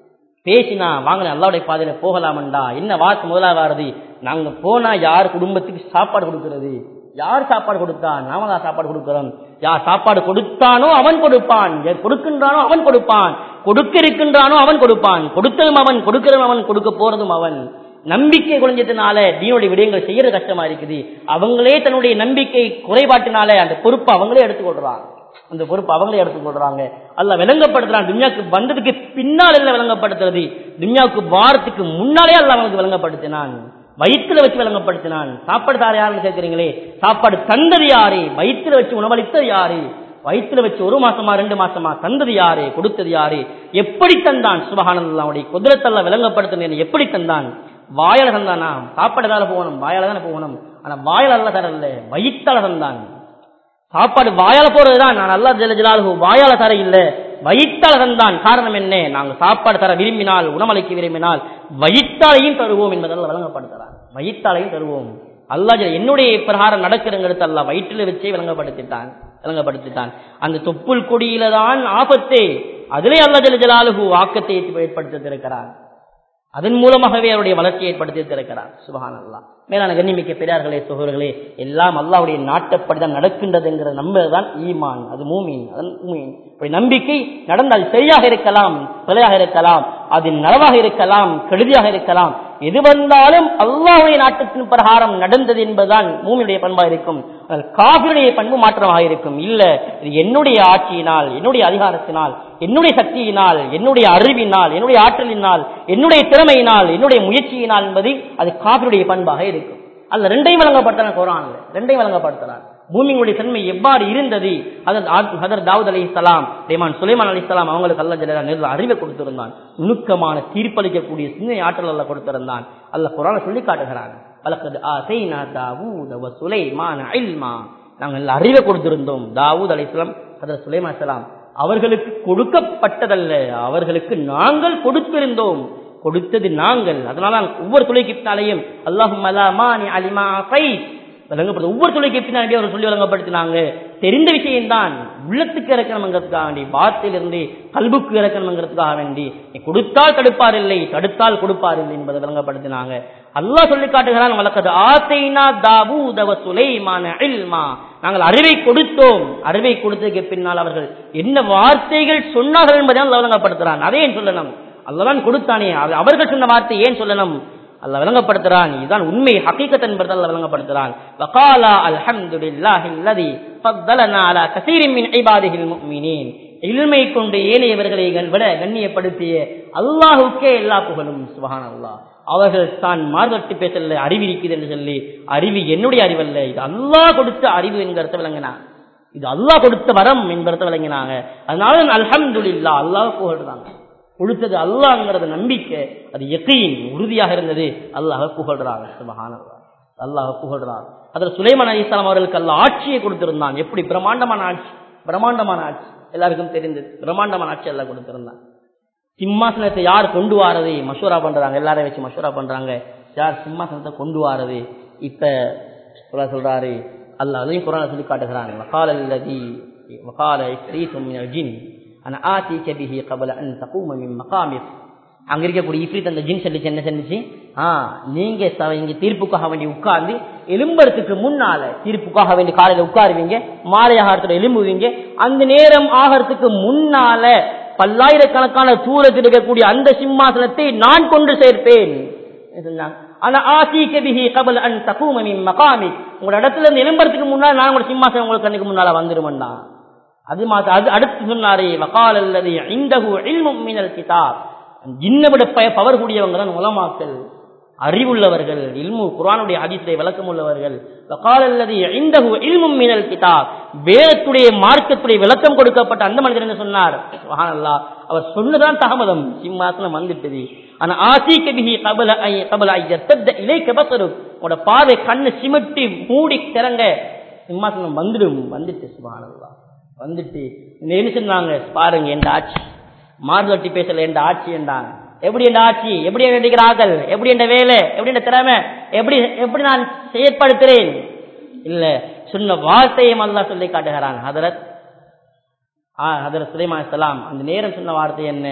பேசினா வாங்க அல்லாவுடைய பாதையில போகலாமண்டா என்ன வார்த்தை முதலாவது வருது நாங்க போனா யார் குடும்பத்துக்கு சாப்பாடு கொடுக்கிறது யார் சாப்பாடு கொடுத்தா நாம தான் சாப்பாடு கொடுக்கிறோம் யார் சாப்பாடு கொடுத்தானோ அவன் கொடுப்பான் யார் கொடுக்கின்றானோ அவன் கொடுப்பான் கொடுக்க இருக்கின்றானோ அவன் கொடுப்பான் கொடுத்ததும் அவன் கொடுக்கிறதும் அவன் கொடுக்க போறதும் அவன் நம்பிக்கை குறைஞ்சதுனால தீனுடைய விடயங்கள் செய்யறது கஷ்டமா இருக்குது அவங்களே தன்னுடைய நம்பிக்கை குறைபாட்டினால அந்த பொறுப்பை அவங்களே எடுத்துக்கொள்றான் அந்த பொறுப்பு அவங்களே எடுத்துக்கொள்றாங்க அல்ல விளங்கப்படுத்துறான் துன்யாவுக்கு வந்ததுக்கு பின்னால் இல்ல விளங்கப்படுத்துறது துன்யாவுக்கு வாரத்துக்கு முன்னாலே அல்ல அவனுக்கு விளங்கப்படுத்தினான் வயிற்றுல வச்சு விளங்கப்படுத்தினான் சாப்பாடு தார யாருன்னு கேட்கறீங்களே சாப்பாடு தந்தது யாரு வயிற்றுல வச்சு உணவளித்தது யாரு வயிற்றுல வச்சு ஒரு மாசமா ரெண்டு மாசமா தந்தது யாரு கொடுத்தது யாரு எப்படி தந்தான் சுபகானந்தாவுடைய குதிரத்தல்ல விளங்கப்படுத்தினேன் எப்படி தந்தான் வாயால தந்தானா சாப்பாடு தானே போகணும் வாயால தானே போகணும் ஆனா வாயால அல்ல தரல வயிற்றால தந்தான் சாப்பாடு வாயால போறதுதான் நான் அல்லா ஜெல ஜலாலு வாயால தர இல்ல வயிற்றால தந்தான் காரணம் என்ன நாங்க சாப்பாடு தர விரும்பினால் உணவளிக்க விரும்பினால் வயிற்றாலையும் தருவோம் என்பதல்ல விளங்கப்படுத்துறான் வயிற்றாலையும் தருவோம் அல்லா ஜெல- என்னுடைய பிரகாரம் நடக்கிறங்கிறது அல்ல வயிற்றில வச்சே விளங்கப்படுத்திட்டான் விளங்கப்படுத்திட்டான் அந்த தொப்புள் கொடியில தான் ஆபத்தே அதிலே அல்லா ஜெல ஜலாலுகு ஆக்கத்தை ஏற்படுத்தியிருக்கிறான் அதன் மூலமாகவே அவருடைய வளர்ச்சியை ஏற்படுத்தி இருக்கிறார் சுபஹான் அல்லா மேலான கண்ணிமிக்க பெரியார்களே சகோதரர்களே எல்லாம் அல்லாவுடைய நாட்டப்படிதான் நடக்கின்றதுங்கிற நம்பதான் ஈமான் அது மூமீன் அதன் மூமீன் இப்படி நம்பிக்கை நடந்தால் சரியாக இருக்கலாம் பிழையாக இருக்கலாம் அது நலவாக இருக்கலாம் கெடுதியாக இருக்கலாம் எது வந்தாலும் அல்லாஹ்வுடைய நாட்டத்தின் பிரகாரம் நடந்தது என்பதுதான் மூமியுடைய பண்பாக இருக்கும் ஆனால் காபிருடைய பண்பு மாற்றமாக இருக்கும் இல்ல இது என்னுடைய ஆட்சியினால் என்னுடைய அதிகாரத்தினால் என்னுடைய சக்தியினால் என்னுடைய அறிவினால் என்னுடைய ஆற்றலினால் என்னுடைய திறமையினால் என்னுடைய முயற்சியினால் என்பது அது காபிருடைய பண்பாக இருக்கும் அல்ல ரெண்டையும் வழங்கப்படுத்தன குரான்ல ரெண்டையும் வழங்கப்படுத்தலாம் பூமியுடைய தன்மை எவ்வாறு இருந்தது ஹதர் தாவூத் அலி இஸ்லாம் ரேமான் சுலைமான் அலி இஸ்லாம் அவங்களுக்கு அல்ல ஜெலா நிர்ல அறிவை கொடுத்திருந்தான் நுணுக்கமான தீர்ப்பளிக்கக்கூடிய சின்ன ஆற்றல் அல்ல கொடுத்திருந்தான் அல்ல குரான சொல்லி காட்டுகிறான் வழக்கது ஆசைனா தாவூத் வ சுலைமான் இல்மா நாங்கள் நல்ல அறிவை கொடுத்திருந்தோம் தாவூத் அலி இஸ்லாம் ஹதர் சுலைமான் இஸ்லாம் அவர்களுக்கு கொடுக்கப்பட்டதல்ல அவர்களுக்கு நாங்கள் கொடுத்திருந்தோம் கொடுத்தது நாங்கள் அதனால ஒவ்வொரு துளைக்கு பின்னாலையும் அல்லாஹும் அலிமா விளங்கப்படுது ஒவ்வொரு துளைக்கு பின்னாடி அவர் சொல்லி வழங்கப்படுத்தினாங்க தெரிந்த விஷயம்தான் உள்ளத்துக்கு இறக்கணுங்கிறதுக்காக வேண்டி வார்த்தையிலிருந்து கல்புக்கு இறக்கணுங்கிறதுக்காக வேண்டி நீ கொடுத்தால் தடுப்பார் இல்லை தடுத்தால் கொடுப்பார் இல்லை என்பதை விளங்கப்படுத்தினாங்க அல்லாஹ் சொல்லி காட்டுகிறான் வழக்கது ஆசைனா தாவூதவ சுலைமான இல்மா நாங்கள் அறிவை கொடுத்தோம் அறிவை கொடுத்ததுக்கு பின்னால் அவர்கள் என்ன வார்த்தைகள் சொன்னார்கள் என்பதை அல்லாஹ் விளங்கப்படுத்துறான் அதை ஏன் சொல்லணும் அல்லதான் கொடுத்தானே அது அவர்கள் சொன்ன வார்த்தை ஏன் சொல்லணும் அல்ல விளங்கப்படுத்துறான் இதுதான் உண்மை ஹக்கீக்கத் என்பதை அல்ல விளங்கப்படுத்துறான் வகாலா அல்ஹம்துலில்லாஹி அல்லதி ஃபத்தலனா அலா கஸீரின் மின் இபாதிஹில் முஃமினீன் இல்மை கொண்டு ஏனையவர்களை கண் விட கண்ணியப்படுத்திய அல்லாஹுக்கே எல்லா புகழும் சுபஹானல்லாஹ் அவர்கள் தான் மார்கட்டு பேசல அறிவு இருக்குது என்று சொல்லி அறிவு என்னுடைய அறிவல்ல இது அல்லாஹ் கொடுத்த அறிவு என்கிறத விளங்கினான் இது அல்லாஹ் கொடுத்த வரம் என்பதை விளங்கினாங்க அதனால அல்ஹம்துலில்லா அல்லாஹ் புகழ்றாங்க கொடுத்தது அல்லாஹ்ங்கிறது நம்பிக்கை அது எக்கையின் உறுதியாக இருந்தது அல்லாஹ் புகழ்றாங்க சுபஹானல்லாஹ் அல்லாஹ் புகழ்றாங்க அதில் சுலைமான் அலி இஸ்லாம் அவர்களுக்கு அல்ல ஆட்சியை கொடுத்திருந்தான் எப்படி பிரம்மாண்டமான ஆட்சி பிரம்மாண்டமான ஆட்சி எல்லாருக்கும் தெரிந்தது பிரம்மாண்டமான ஆட்சி எல்லாம் கொடுத்திருந்தான் சிம்மாசனத்தை யார் கொண்டு வாரது மஷூரா பண்றாங்க எல்லாரையும் வச்சு மஷூரா பண்றாங்க யார் சிம்மாசனத்தை கொண்டு வாரது இப்ப சொல்ல சொல்றாரு அல்லாஹ் அதையும் குரான சொல்லி காட்டுகிறாங்க வகால அல்லதி வகால இஃப்ரீத்தும் மினல் ஜின் அன ஆதிக பிஹி கபல அன் தகூம மின் மகாமிக் அங்க இருக்கக்கூடிய இஃப்ரீத் அந்த ஜின் சொல்லிச்சு என்ன செஞ்சுச்சு ஆ நீங்க ச- இங்க தீர்ப்புக்காக வேண்டி உட்கார்ந்து எலும்புறதுக்கு முன்னால தீர்ப்புக்காக வேண்டி காலையில உட்காருவீங்க மாலை ஆகாரத்துல எலும்புவீங்க அந்த நேரம் ஆகிறதுக்கு முன்னால பல்லாயிரக்கணக்கான தூரத்தில் இருக்கக்கூடிய அந்த சிம்மாசனத்தை நான் கொண்டு சேர்ப்பேன் என்று சொன்னாங்க. ஆனா ஆசிக்க பிஹி கபல் அன் தகூம மின் மகாமிக் உங்களோட இடத்துல இருந்து எலும்புறதுக்கு முன்னால நான் உங்களோட சிம்மாசனம் உங்களுக்கு கண்ணுக்கு முன்னால வந்துருமண்டா அது மாத்த அது அடுத்து சொன்னாரே வகால் அல்லது இந்தகு இல்மும் மினல் கிதாப் ஜின்னை விட பய பவர் கூடியவங்க தான் உலமாக்கள் அறிவுள்ளவர்கள் இல்மு குர்ஆனுடைய ஹதீஸுடைய விளக்கம் உள்ளவர்கள் வகால் அல்லது இந்தகு இல்மும் மினல் கிதாப் வேதத்துடைய மார்க்கத்துடைய விளக்கம் கொடுக்கப்பட்ட அந்த மனிதர் என்ன சொன்னார் சுப்ஹானல்லாஹ் அவர் சொன்னதான் தாமதம் சிம்மாசனம் வந்துட்டது ஆனா ஆசிக்க பிஹி கபல ஐ கபல ஐ யர்தத்த இலைக்க பஸரு உங்களோட பார்வை கண்ணு சிமிட்டி மூடி திறங்க சிம்மாசனம் வந்துடும் வந்துட்டு சுப்ஹானல்லாஹ் வந்துட்டு இந்த என்ன சொன்னாங்க பாருங்க எந்த ஆட்சி மார்கட்டி பேசல எந்த ஆட்சி என்றாங்க எப்படி என்ற ஆட்சி எப்படி நடிக்கிறார்கள் எப்படி என்ற வேலை எப்படி என்ற திறமை எப்படி எப்படி நான் செயற்படுத்துறேன் இல்ல சொன்ன வார்த்தையும் அல்லாஹ் சொல்லி காட்டுகிறான் ஹதரத் ஆ ஹதரத் சுலைமான் சலாம் அந்த நேரம் சொன்ன வார்த்தை என்ன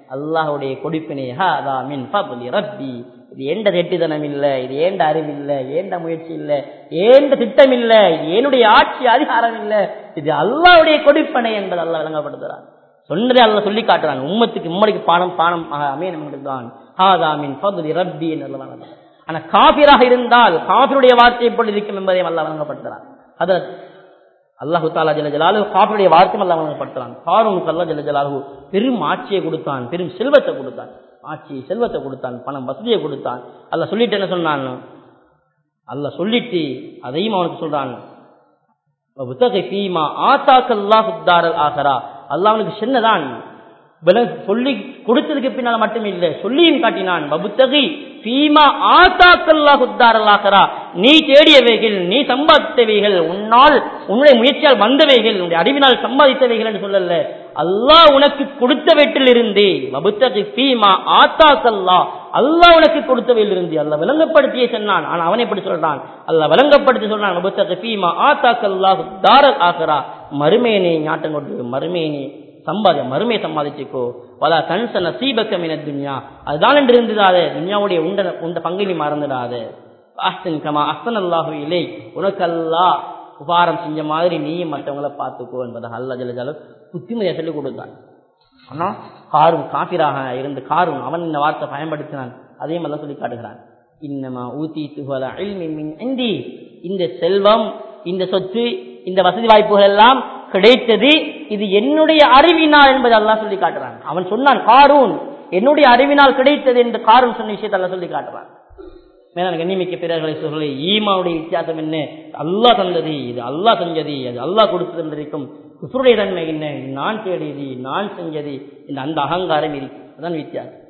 அல்லாஹ்வுடைய கொடுப்பினை ஹாதா மின் ஃபத்லி ரப்பி இது ஏண்ட தெட்டித்தனம் இல்ல இது ஏண்ட அறிவு இல்ல ஏண்ட முயற்சி இல்ல ஏண்ட திட்டம் இல்ல என்னுடைய ஆட்சி அதிகாரம் இல்ல இது அல்லாஹ்வுடைய கொடுப்பனை என்பது அல்லாஹ் விளங்கப்படுத்துறான் சொன்னதை அல்லாஹ் சொல்லி காட்டுறான் உம்மத்துக்கு உம்மடிக்கு பானம் பானம் அமீன் ஹாதா மின் ஃபத்லி ரப்பி என்று அல்லாஹ் வழங்குறான். ஆனா காபிராக இருந்தால் காபிருடைய வார்த்தை எப்படி இருக்கும் என்பதையும் அல்லாஹ் வழங்கப்படுத்துறான் அதற்கு அல்லாஹு தாலா ஜல ஜலாலு காபிருடைய வார்த்தையும் அல்லாஹ் வழங்கப்படுத்துறான் காரூனுக்கு அல்லாஹ் ஜல ஜலாலு பெரும் ஆட்சியை கொடுத்தான் பெரும் செல்வத்தை கொடுத்தான் ஆட்சி செல்வத்தை கொடுத்தான் பணம் வசதியை கொடுத்தான் அல்லாஹ் சொல்லிட்டு என்ன சொன்னான் அல்லாஹ் சொல்லிட்டு அதையும் அவனுக்கு சொல்றான் வபுத்தகை ஃபீமா ஆத்தாக்கல்லாஹு தாரல் ஆகரா அல்லாஹ் அவனுக்கு சின்னதான் விலங்கு சொல்லி கொடுத்ததுக்கு பின்னால மட்டும் இல்லை சொல்லியும் காட்டினான் வபுத்தகி ஃபீமா ஆத்தாக்கல்லாஹு தாரல் ஆகரா நீ தேடியவைகள் நீ சம்பாதித்தவைகள் உன்னால் உன்னுடைய முயற்சியால் வந்தவைகள் உன்னுடைய அறிவினால் சம்பாதித்தவைகள் என்று சொல்லல அல்லாஹ் உனக்கு கொடுத்த வீட்டில் இருந்தே வபுத்தகி ஃபீமா ஆத்தாக்கல்லா அல்லாஹ் உனக்கு கொடுத்தவையில் இருந்து அல்லாஹ் விளங்கப்படுத்தியே சொன்னான் ஆனா அவன் எப்படி சொல்றான் அல்லாஹ் விளங்கப்படுத்தி சொல்றான் வபுத்தகி ஃபீமா ஆத்தாக்கல்லாஹு தாரல் ஆகரா மறுமையனே ஞாட்டம் கொண்டு மறுமையனே சம்பாதி மறுமையை சம்பாதிச்சுக்கோ பல கன்ச நசீபக்கம் என துன்யா அதுதான் என்று இருந்துடாதே துன்யாவுடைய உண்ட உண்ட பங்கை நீ மறந்துடாதே அஹ்சன் கமா அஹ்சன் அல்லாஹு இல்லை உனக்கு அல்லாஹ் உபாரம் செஞ்ச மாதிரி நீயும் மற்றவங்களை பார்த்துக்கோ என்பதாக அல்லா ஜலஜாலு புத்திமதியை சொல்லிக் கொடுத்தான் ஆனா காரும் காபிராக இருந்து காரும் அவன் இந்த வார்த்தை பயன்படுத்தினான் அதையும் எல்லாம் சொல்லி காட்டுகிறான் இன்னமா ஊத்தி துகல இந்தி இந்த செல்வம் இந்த சொத்து இந்த வசதி வாய்ப்புகள் எல்லாம் கிடைத்தது இது என்னுடைய அறிவினால் என்பதை அல்லாஹ் சொல்லி காட்டுறான் அவன் சொன்னான் காரூன் என்னுடைய அறிவினால் கிடைத்தது என்று காரூன் சொன்ன விஷயத்தை அல்லாஹ் சொல்லி காட்டுறான் மேலான கண்ணிமிக்க பிறர்களை சொல்ல ஈமாவுடைய வித்தியாசம் என்ன அல்லாஹ் தந்தது இது அல்லாஹ் செஞ்சது அது அல்லாஹ் கொடுத்தது என்றிருக்கும் குஃபருடைய தன்மை என்ன இது நான் தேடியது நான் செஞ்சது இந்த அந்த அகங்காரம் இருக்கு அதான் வித்தியாசம்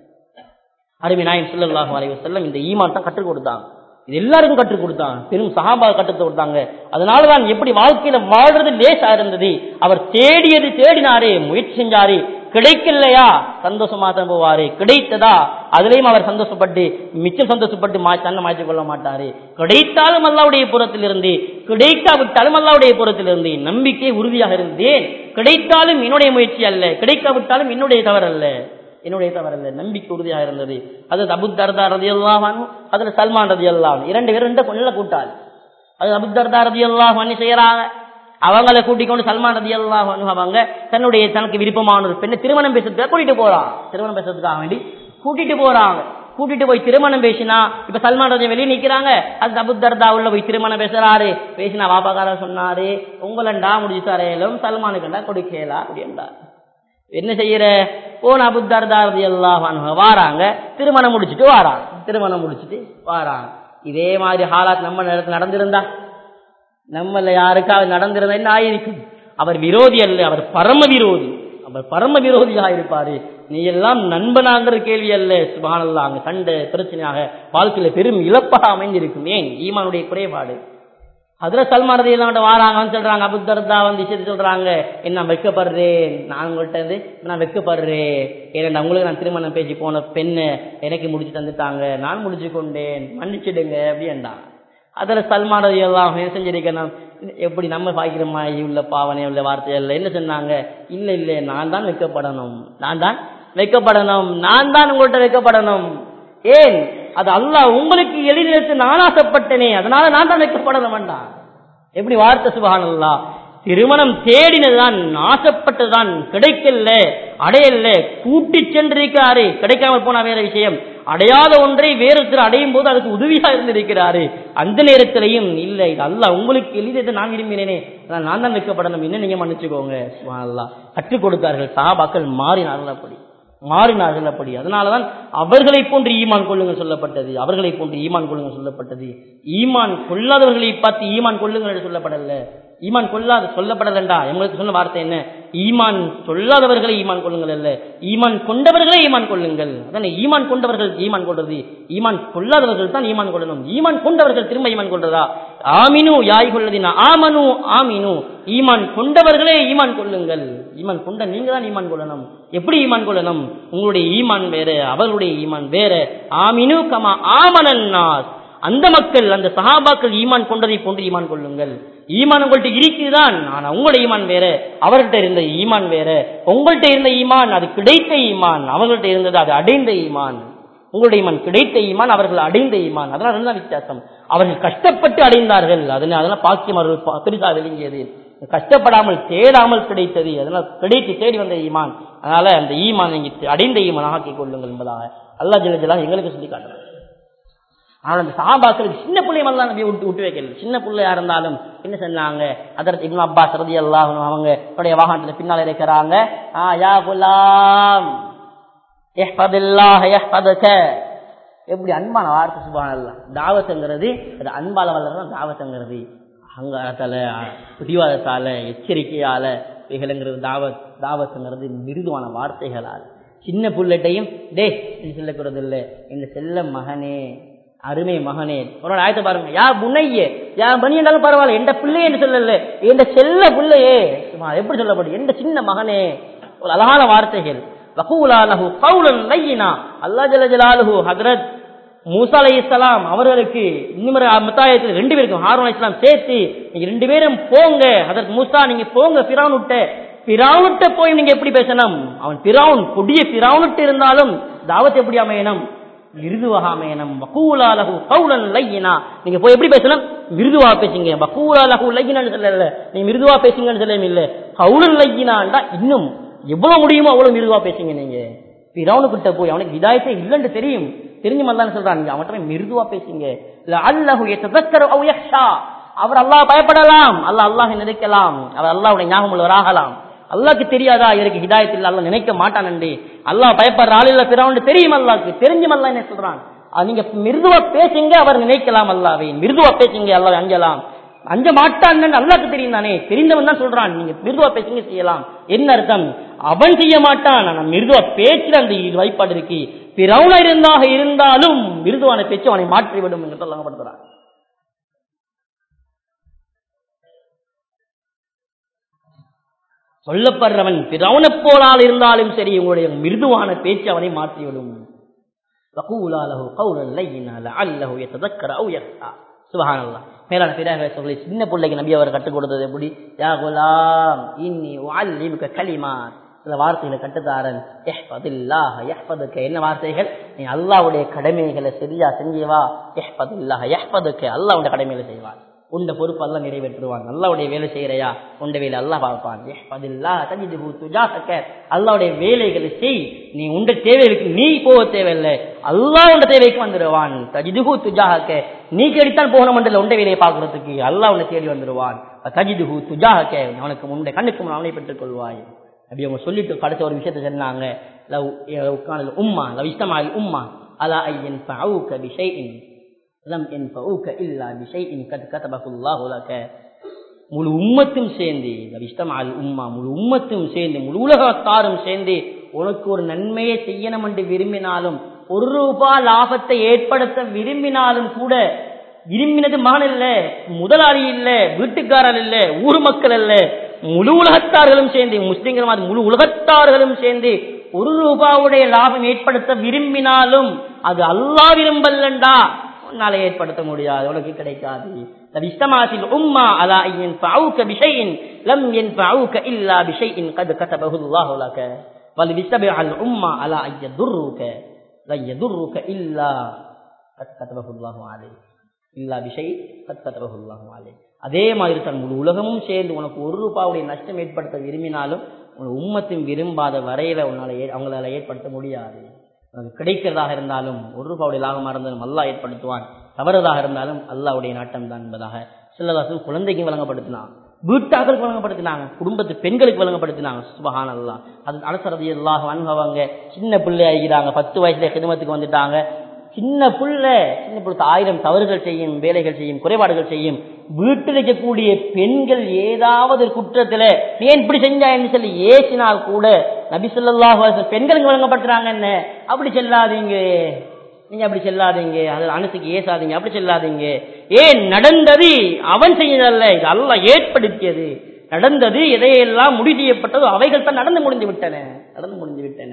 அருமை நாயம் ஸல்லல்லாஹு அலைஹி வஸல்லம் இந்த ஈமான் தான் கற்றுக் கொடுத்தாங்க இது எல்லாருக்கும் கற்றுக் கொடுத்தாங்க பெரும் சஹாபா கற்றுக் கொடுத்தாங்க அதனாலதான் எப்படி வாழ்க்கையில வாழ்றது லேசா இருந்தது அவர் தேடியது தேடினாரே முயற்சி செஞ்சாரு கிடைக்கலையா சந்தோஷமா தான் போவாரு கிடைத்ததா அதுலயும் அவர் சந்தோஷப்பட்டு மிச்சம் சந்தோஷப்பட்டு மா தன்னை மாற்றிக் கொள்ள மாட்டாரு கிடைத்தாலும் அல்லாவுடைய புறத்தில் இருந்து கிடைக்காவிட்டாலும் அல்லாவுடைய புறத்தில் இருந்து நம்பிக்கை உறுதியாக இருந்தேன் கிடைத்தாலும் என்னுடைய முயற்சி அல்ல கிடைக்காவிட்டாலும் என்னுடைய தவறு அல்ல என்னுடைய தவறல்ல நம்பிக்கை உறுதியாக இருந்தது அது அபுத்தர்தா ரதி அல்லாஹான் அதுல சல்மான் ரதி அல்லாஹ் இரண்டு பேரும் ரெண்டு பொண்ணுல கூட்டாள் அது அபுத்தர்தா ரதி அல்லாஹ் செய்யறாங்க அவங்கள கூட்டிக் கொண்டு சல்மான் ரதி அல்லாஹ் அவங்க தன்னுடைய தனக்கு விருப்பமான ஒரு பெண்ணை திருமணம் பேசுறதுக்காக கூட்டிட்டு போறான் திருமணம் பேசுறதுக்காக வேண்டி கூட்டிட்டு போறாங்க கூட்டிட்டு போய் திருமணம் பேசினா இப்ப சல்மான் ரஜி வெளியே நிக்கிறாங்க அது அபுத்தர்தா உள்ள போய் திருமணம் பேசுறாரு பேசினா வாபாக்காரர் சொன்னாரு உங்களண்டா முடிச்சு தரையிலும் சல்மானுக்கண்டா கொடுக்கலா அப்படின்றார் என்ன செய்யற போன அபுத்தர்தாரதி எல்லாம் வாராங்க திருமணம் முடிச்சுட்டு வாராங்க திருமணம் முடிச்சுட்டு வாராங்க இதே மாதிரி ஹாலாத் நம்ம நேரத்தில் நடந்திருந்தா நம்மள யாருக்காவது நடந்திருந்தா என்ன ஆயிருக்கும் அவர் விரோதி அல்ல அவர் பரம விரோதி அவர் பரம விரோதியாக இருப்பாரு நீ எல்லாம் நண்பனாங்கிற கேள்வி அல்ல சுபானல்லா அங்க சண்டை பிரச்சனையாக வாழ்க்கையில பெரும் இழப்பாக அமைந்திருக்கும் ஏன் ஈமானுடைய குறைபாடு அதுல சல்மான் ரதி எல்லாம் வாராங்கன்னு சொல்றாங்க அபுத்தர்தா வந்து விஷயத்தை சொல்றாங்க என்ன வெக்கப்படுறேன் நான் உங்கள்கிட்ட இருந்து நான் வெக்கப்படுறேன் ஏன்னா உங்களுக்கு நான் திருமணம் பேசி போன பெண்ணு எனக்கு முடிச்சு தந்துட்டாங்க நான் முடிச்சு கொண்டேன் மன்னிச்சிடுங்க அப்படின்டான் அதுல சல்மான் ரதி எல்லாம் என்ன செஞ்சிருக்கணும் எப்படி நம்ம பாய்க்கிற மாதிரி உள்ள பாவனை உள்ள வார்த்தைகள் என்ன சொன்னாங்க இல்ல இல்ல நான் தான் வைக்கப்படணும் நான் தான் வைக்கப்படணும் நான் தான் உங்கள்கிட்ட வைக்கப்படணும் ஏன் அது அல்லாஹ் உங்களுக்கு எளிதிற்கு நான் ஆசைப்பட்டனே அதனால நான் தான் வைக்கப்படணும் வேண்டாம் எப்படி வார்த்தை சுபகானல்லா திருமணம் தேடினதுதான் ஆசைப்பட்டதுதான் கிடைக்கல அடையல கூட்டி சென்றிருக்கிறாரு கிடைக்காம போன வேற விஷயம் அடையாத ஒன்றை வேறொருத்தர் அடையும் போது அதுக்கு உதவியா இருந்திருக்கிறாரு அந்த நேரத்திலையும் இல்ல இது அல்ல உங்களுக்கு எளிதை நான் விரும்பினேனே நான் தான் வைக்கப்படணும் என்ன நீங்க மன்னிச்சுக்கோங்க சுபஹானல்லா கற்றுக் கொடுத்தார்கள் சாபாக்கள் மாறினார்கள் அப்படி மாறினார்கள் அப்படி அதனாலதான் அவர்களை போன்று ஈமான் கொள்ளுங்கள் சொல்லப்பட்டது அவர்களை போன்று ஈமான் கொள்ளுங்கள் சொல்லப்பட்டது ஈமான் கொள்ளாதவர்களை பார்த்து ஈமான் கொள்ளுங்கள் என்று சொல்லப்படல ஈமான் கொள்ளாத சொல்லப்படலண்டா எங்களுக்கு சொன்ன வார்த்தை என்ன ஈமான் சொல்லாதவர்களை ஈமான் கொள்ளுங்கள் அல்ல ஈமான் கொண்டவர்களை ஈமான் கொள்ளுங்கள் அதான ஈமான் கொண்டவர்கள் ஈமான் கொள்றது ஈமான் கொள்ளாதவர்கள் தான் ஈமான் கொள்ளணும் ஈமான் கொண்டவர்கள் திரும்ப ஈமான் கொள்றதா ஆமினு யாய் கொள்ளதினா ஆமனு ஆமினு ஈமான் கொண்டவர்களே ஈமான் கொள்ளுங்கள் ஈமான் கொண்ட நீங்க தான் ஈமான் கொள்ளணும் எப்படி ஈமான் கொள்ளணும் உங்களுடைய ஈமான் வேற அவர்களுடைய ஈமான் வேற ஆமினு கமா ஆமனன் நாஸ் அந்த மக்கள் அந்த சஹாபாக்கள் ஈமான் கொண்டதை போன்று ஈமான் கொள்ளுங்கள் ஈமான் உங்கள்ட்ட இருக்குதான் ஆனா உங்களோட ஈமான் வேற அவர்கிட்ட இருந்த ஈமான் வேற உங்கள்ட்ட இருந்த ஈமான் அது கிடைத்த ஈமான் அவங்கள்ட்ட இருந்தது அது அடைந்த ஈமான் உங்களுடைய ஈமான் கிடைத்த ஈமான் அவர்கள் அடைந்த ஈமான் அதெல்லாம் ரெண்டு தான் வித்தியாசம் அவர்கள் கஷ்டப்பட்டு அடைந்தார்கள் அதனால அதெல்லாம் பாக்கியம் அவர்கள் பா- பெரிதா விளங்கியது கஷ்டப்படாமல் தேடாமல் கிடைத்தது அதனால் கிடைத்து தேடி வந்த ஈமான் அதனால அந்த ஈமான் நீங்க அடைந்த ஈமான் ஆக்கிக் கொள்ளுங்கள் என்பதாக அல்லாஹ் ஜல்ல ஜலால் எங்களுக்கு சொல்லி காட்டுறாங்க ஆனால் அந்த சஹாபாக்களுக்கு சின்ன பிள்ளை மாதிரி நபியை விட்டு விட்டு வைக்கல சின்ன பிள்ளையா இருந்தாலும் என்ன சொன்னாங்க அதற்கு இப்னு அப்பாஸ் ரதி அல்லாஹ் அவங்க தன்னுடைய வாகனத்துல பின்னால் இருக்கிறாங்க ஆ யா குலாம் இஹ்ஃபதில்லாஹ் யஹ்ஃபதுக எப்படி அன்பான வார்த்தை சுபானல்லாம் தாவத்துங்கிறது அது அன்பால வளர்றது தாவத்துங்கிறது அகங்காரத்தால பிடிவாதத்தால எச்சரிக்கையால இவைகளுங்கிறது தாவத் தாவத்துங்கிறது மிருதுவான வார்த்தைகளால் சின்ன புள்ளட்டையும் டே இது சொல்லக்கூடாது இல்லை இந்த செல்ல மகனே அருமை மகனே ஒரு ஆயத்தை பாருங்க யா புனையே யா பனி என்றாலும் பரவாயில்ல எந்த பிள்ளை என்று சொல்லல எந்த செல்ல பிள்ளையே சும்மா எப்படி சொல்லப்படும் எந்த சின்ன மகனே ஒரு அழகான வார்த்தைகள் வகூலா லஹு கவுலன் லையினா அல்லாஹ் ஜல்ல ஜலாலுஹு ஹஜ்ரத் மூசா அலைஹிஸ்ஸலாம் அவர்களுக்கு இன்னும் மத்தாயத்தில் ரெண்டு பேருக்கும் ஹாரூன் அலைஹிஸ்ஸலாம் சேர்த்து நீங்க ரெண்டு பேரும் போங்க அதற்கு மூசா நீங்க போங்க பிரான் விட்ட பிராவுன்ட்ட போய் நீங்க எப்படி பேசணும் அவன் பிராவுன் கொடிய பிராவுன்ட்டு இருந்தாலும் தாவத் எப்படி அமையணும் மிருதுவாக அமையணும் வகூலா லஹு கவுலன் லையினா நீங்க போய் எப்படி பேசணும் மிருதுவா பேசுங்க வகூலா லஹு லையினான்னு சொல்லல நீங்க மிருதுவா பேசுங்கன்னு சொல்லவே இல்ல கவுலன் லையினாண்டா இன்னும் எவ்வளவு முடியுமோ அவ்வளவு மிருதுவா பேசுங்க நீங்க பிறவனுக்கிட்ட போய் அவனுக்கு விதாயத்தே இல்லைன்னு தெரியும் தெரிஞ்சு மல்லான்னு சொல்றான் நீங்க அவன்கிட்ட போய் மிருதுவா பேசுங்க அல்லாஹு எத்ததக்கரு அவ் யக்ஷா அவர் அல்லாஹ் பயப்படலாம் அல்லாஹ் அல்லாஹ் நினைக்கலாம் அவர் அல்லாஹ்வுடைய ஞாபகம் உள்ளவராகலாம் அல்லாஹ்க்கு தெரியாதா இவருக்கு ஹிதாயத் இல்ல அல்லாஹ் நினைக்க மாட்டான் அல்லாஹ் பயப்படுற ஆள் இல்ல பிறவன் தெரியும் அல்லாஹ்க்கு தெரிஞ்சும் அல்லாஹ் என்ன சொல்றான் அது நீங்க மிருதுவா பேசுங்க அவர் நினைக்கலாம் அல்லாவை மிருதுவா பேசுங்க அல்லாஹ் அஞ்சலாம் அஞ்ச மாட்டான் அல்லாஹ்க்கு தெரியும் தானே தெரிந்தவன் தான் சொல்றான் நீங்க மிருதுவா பேசுங்க செய்யலாம் என்ன அர்த்தம் அவன் செய்ய மாட்டான் ஆனா மிருதுவா பேச்சுல அந்த இது வாய்ப்பாடு இருக்கு பிறவுன இருந்தாக இருந்தாலும் மிருதுவான பேச்சு அவனை மாற்றிவிடும் என்று சொல்லப்படுத்துறான் சொல்லப்படுறவன் பிறவுன போலால் இருந்தாலும் சரி உங்களுடைய மிருதுவான பேச்சு அவனை மாற்றிவிடும் وقولا له قولا لينا لعله يتذكر او يخشى சுபஹான் அல்லாஹ் மேலான பிறாக சொல்லி சின்ன பிள்ளைக்கு நபி அவர் கற்றுக் கொடுத்தது எப்படி யா குலாம் இன்னி உஅல்லிமுக கலிமாத் சில வார்த்தைகளை கட்டுத்தாரன் எஹ்பதில்லாஹ எஹ்பதுக்க என்ன வார்த்தைகள் நீ அல்லாஹ்வுடைய கடமைகளை சரியா செஞ்சேவா எஹ்பதில்லாஹ எஹ்பதுக்க அல்லாஹ்வுடைய கடமைகளை செய்வான் உண்ட பொறுப்பு அல்லாஹ் நிறைவேற்றுவான் அல்லாஹ்வுடைய வேலை செய்யறையா உண்ட வேலை அல்லாஹ் பார்ப்பான் எஹ்பதில்லாஹ தஜிதுஹு துஜாஹக அல்லாஹ்வுடைய வேலைகளை செய் நீ உண்ட தேவைகளுக்கு நீ போக தேவையில்லை அல்லாஹ் உண்ட தேவைக்கு வந்துடுவான் தஜிதுஹு துஜாஹக நீ கேடித்தான் போகணும் மண்டல உண்ட வேலையை பார்க்கறதுக்கு அல்லாஹ் உன்னை தேடி வந்துடுவான் தஜிதுஹு துஜாஹக அவனுக்கு முன்னே கண்ணுக்கு முன் அவனை பெற்றுக் கொள்வாய் அப்படி அவங்க சொல்லிட்டு கடைசி ஒரு விஷயத்தை சொன்னாங்க லவ் உட்காந்து உம்மா லவ் இஷ்டமாகி உம்மா அலா ஐயன் ஃபவுக பிஷைஇன் லம் யன்ஃபவுக இல்லா பிஷைஇன் கத் கதபஹு அல்லாஹு லக முழு உம்மத்தும் சேர்ந்து லவ் இஷ்டமாகி உம்மா முழு உம்மத்தும் சேர்ந்து முழு உலகத்தாரும் சேர்ந்து உனக்கு ஒரு நன்மையை செய்யணும் என்று விரும்பினாலும் ஒரு ரூபாய் லாபத்தை ஏற்படுத்த விரும்பினாலும் கூட விரும்பினது மகன் இல்ல முதலாளி இல்ல வீட்டுக்காரர் இல்ல ஊர் மக்கள் அல்ல முழு உலகத்தார்களும் சேர்ந்து முஸ்லிம்கள் மாதிரி முழு உலகத்தார்களும் சேர்ந்து ஒரு ரூபாவுடைய லாபம் ஏற்படுத்த விரும்பினாலும் அது அல்லாஹ் விரும்பல்லண்டா உன்னால ஏற்படுத்த முடியாது உனக்கு கிடைக்காது இஸ்தமாசில் உம்மா அலா ஐயன் ஃபவுக பிஷைஇன் லம் யன்ஃபவுக இல்லா பிஷைஇன் கத் கதபஹு அல்லாஹு லக வல் விஸ்தபிஅல் உம்மா அலா ஐயதுர்ருக லன் யதுர்ருக இல்லா கத் கதபஹு அல்லாஹு அலைஹி இல்லா விஷய் கத் கதபஹு அல்லாஹு அலைஹி அதே மாதிரி தன் முழு உலகமும் சேர்ந்து உனக்கு ஒரு ரூபாவுடைய நஷ்டம் ஏற்படுத்த விரும்பினாலும் உன் உம்மத்தும் விரும்பாத வரையில உன்னால ஏ- அவங்களால ஏற்படுத்த முடியாது உனக்கு கிடைக்கிறதாக இருந்தாலும் ஒரு ரூபாவுடைய லாபமாக இருந்தாலும் அல்லாஹ் ஏற்படுத்துவான் தவறுதாக இருந்தாலும் அல்லாஹ்வுடைய நாட்டம் தான் என்பதாக சிலதாசு குழந்தைக்கு வழங்கப்படுத்தினான் வீட்டாக்களுக்கு வழங்கப்படுத்தினாங்க குடும்பத்து பெண்களுக்கு வழங்கப்படுத்தினாங்க சுபஹான் அல்லாஹ் அது அலசரதி அல்லாஹ் அனுபவங்க சின்ன பிள்ளை ஆகிறாங்க பத்து வயசுல கிதமத்துக்கு வந்துட்டாங்க சின்ன புள்ள சின்ன புள்ள ஆயிரம் தவறுகள் செய்யும் வேலைகள் செய்யும் குறைபாடுகள் செய்யும் வீட்டில் இருக்கக்கூடிய பெண்கள் ஏதாவது ஒரு குற்றத்துல நீ ஏன் இப்படி செஞ்சா என்று சொல்லி ஏசினால் கூட நபி ஸல்லல்லாஹு அலைஹி வஸல்லம் பெண்களுக்கு வழங்கப்பட்டுறாங்க என்ன அப்படி செல்லாதீங்க நீங்க அப்படி செல்லாதீங்க அது அனுசுக்கு ஏசாதீங்க அப்படி செல்லாதீங்க ஏன் நடந்தது அவன் செய்யதல்ல இது அல்லாஹ் ஏற்படுத்தியது நடந்தது எதையெல்லாம் முடிவு செய்யப்பட்டதோ அவைகள் தான் நடந்து முடிந்து விட்டன நடந்து முடிந்து விட்டன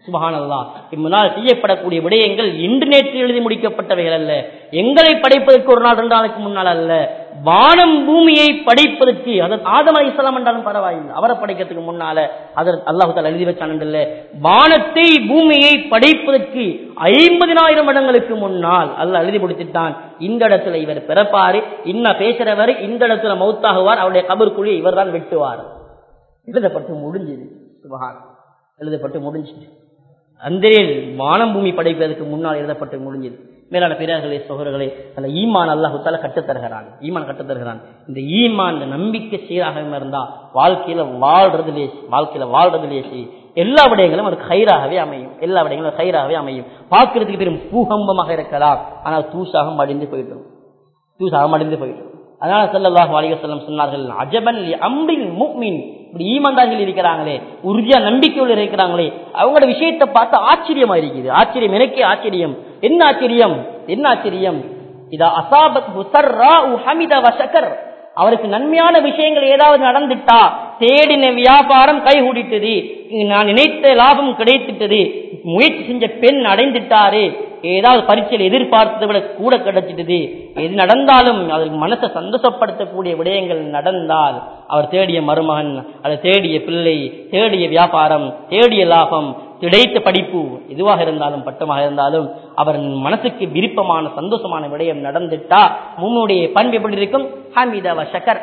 சுபஹானல்லா இம்முனால் செய்யப்படக்கூடிய விடயங்கள் இன்று நேற்று எழுதி முடிக்கப்பட்டவைகள் அல்ல எங்களை படைப்பதற்கு ஒரு நாள் ரெண்டு நாளுக்கு முன்னால் அல்ல வானம் பூமியை படைப்பதற்கு அதற்கு ஆதம் அலி இஸ்லாம் என்றாலும் பரவாயில்லை அவரை படைக்கிறதுக்கு முன்னால அதற்கு அல்லாஹு தாலா எழுதி வச்சான் இல்ல வானத்தை பூமியை படைப்பதற்கு ஐம்பதினாயிரம் இடங்களுக்கு முன்னால் அல்லாஹ் எழுதி முடித்துட்டான் இந்த இடத்துல இவர் பிறப்பாரு இன்ன பேசுறவர் இந்த இடத்துல மௌத்தாகுவார் அவருடைய கபருக்குள்ளே இவர் தான் வெட்டுவார் எழுதப்பட்டு முடிஞ்சது சுபஹான் எழுதப்பட்டு முடிஞ்சிட்டு அந்த வானம் பூமி படைப்பதற்கு முன்னால் எழுதப்பட்டு முடிஞ்சது மேலான பிறர்களே சோழர்களே அந்த ஈமான் அல்லாஹு தால கட்டுத்தருகிறான் ஈமான் கட்டுத்தருகிறான் இந்த ஈமான் இந்த நம்பிக்கை சீராக இருந்தா வாழ்க்கையில வாழ்றதுலே வாழ்க்கையில வாழ்றதுலே எல்லா விடயங்களும் ஒரு கயிறாகவே அமையும் எல்லா விடயங்களும் கயிறாகவே அமையும் பார்க்கறதுக்கு பெரும் பூகம்பமாக இருக்கலாம் ஆனால் தூசாக மடிந்து போயிடும் தூசாக மடிந்து போயிடும் அதனால சல்லல்லாஹு அலைஹி வஸல்லம் சொன்னார்கள் அஜபன் லி அம்ரில் முஃமின் இப்படி ஈமான்தார்கள் இருக்கிறாங்களே உறுதியா நம்பிக்கையுள்ள இருக்கிறாங்களே அவங்களோட விஷயத்தை பார்த்து ஆச்சரியமா இருக்குது ஆச்சரியம் எனக்கே ஆச்சரியம் என்ன ஆச்சரியம் என்ன ஆச்சரியம் இதா அசாபத் ஹுசர்ரா ஹமித வசக்கர் அவருக்கு நன்மையான விஷயங்கள் ஏதாவது நடந்துட்டா தேடின வியாபாரம் கைகூடிட்டது நான் நினைத்த லாபம் கிடைத்துட்டது முயற்சி செஞ்ச பெண் அடைந்துட்டாரு ஏதாவது பரீட்சையில் எதிர்பார்த்ததை விட கூட கிடைச்சிட்டது எது நடந்தாலும் அதற்கு மனசை சந்தோஷப்படுத்தக்கூடிய விடயங்கள் நடந்தால் அவர் தேடிய மருமகன் அதை தேடிய பிள்ளை தேடிய வியாபாரம் தேடிய லாபம் கிடைத்த படிப்பு எதுவாக இருந்தாலும் பட்டமாக இருந்தாலும் அவர் மனசுக்கு விருப்பமான சந்தோஷமான விடயம் நடந்துட்டா முன்னுடைய பண்பு எப்படி இருக்கும் ஹமீதா சக்கர்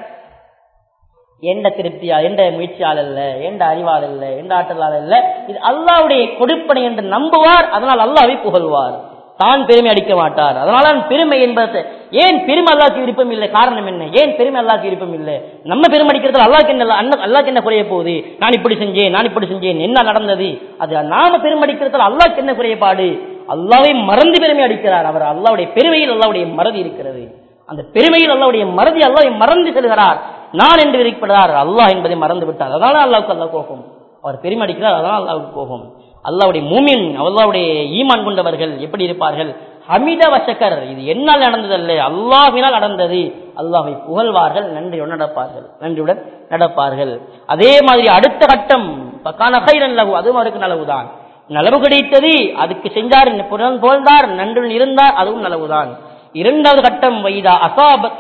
எந்த திருப்தியா எந்த முயற்சியால் அல்ல எந்த அறிவால் அல்ல எந்த ஆற்றலால் அல்ல இது அல்லாவுடைய கொடுப்பனை என்று நம்புவார் அதனால் அல்லாவை புகழ்வார் தான் பெருமை அடிக்க மாட்டார் அதனால பெருமை என்பது ஏன் பெருமை அல்லாக்கு விருப்பம் இல்லை காரணம் என்ன ஏன் பெருமை அல்லாக்கு விருப்பம் இல்லை நம்ம பெருமை அடிக்கிறது அல்லாக்கு என்ன அல்லாக்கு என்ன குறைய போகுது நான் இப்படி செஞ்சேன் நான் இப்படி செஞ்சேன் என்ன நடந்தது அது நாம பெருமை அடிக்கிறதுல அல்லாக்கு என்ன குறையப்பாடு அல்லாவை மறந்து பெருமை அடிக்கிறார் அவர் அல்லாவுடைய பெருமையில் அல்லாவுடைய மறதி இருக்கிறது அந்த பெருமையில் அல்லாவுடைய மறதி அல்லாவை மறந்து செல்கிறார் நான் என்று இருக்கிறார் அல்லாஹ் என்பதை மறந்து விட்டார் அதனால அல்லாவுக்கு அல்லா கோபம் அவர் பெருமை அடிக்கிறார் அதனால் அல்லாவுக்கு கோபம் அல்லாவுடைய மூமின் அல்லாவுடைய ஈமான் கொண்டவர்கள் எப்படி இருப்பார்கள் ஹமித வசக்கர் இது என்னால் நடந்ததல்ல அல்லாஹினால் நடந்தது அல்லாஹை புகழ்வார்கள் நன்றியுடன் நடப்பார்கள் நன்றியுடன் நடப்பார்கள் அதே மாதிரி அடுத்த கட்டம் பக்கான கைரன் லகு அதுவும் அவருக்கு நலவுதான் நலவு கிடைத்தது அதுக்கு செஞ்சார் புறன் புகழ்ந்தார் நன்றுடன் இருந்தார் அதுவும் நலவுதான் இரண்டாவது கட்டம் வைதா அசாபத்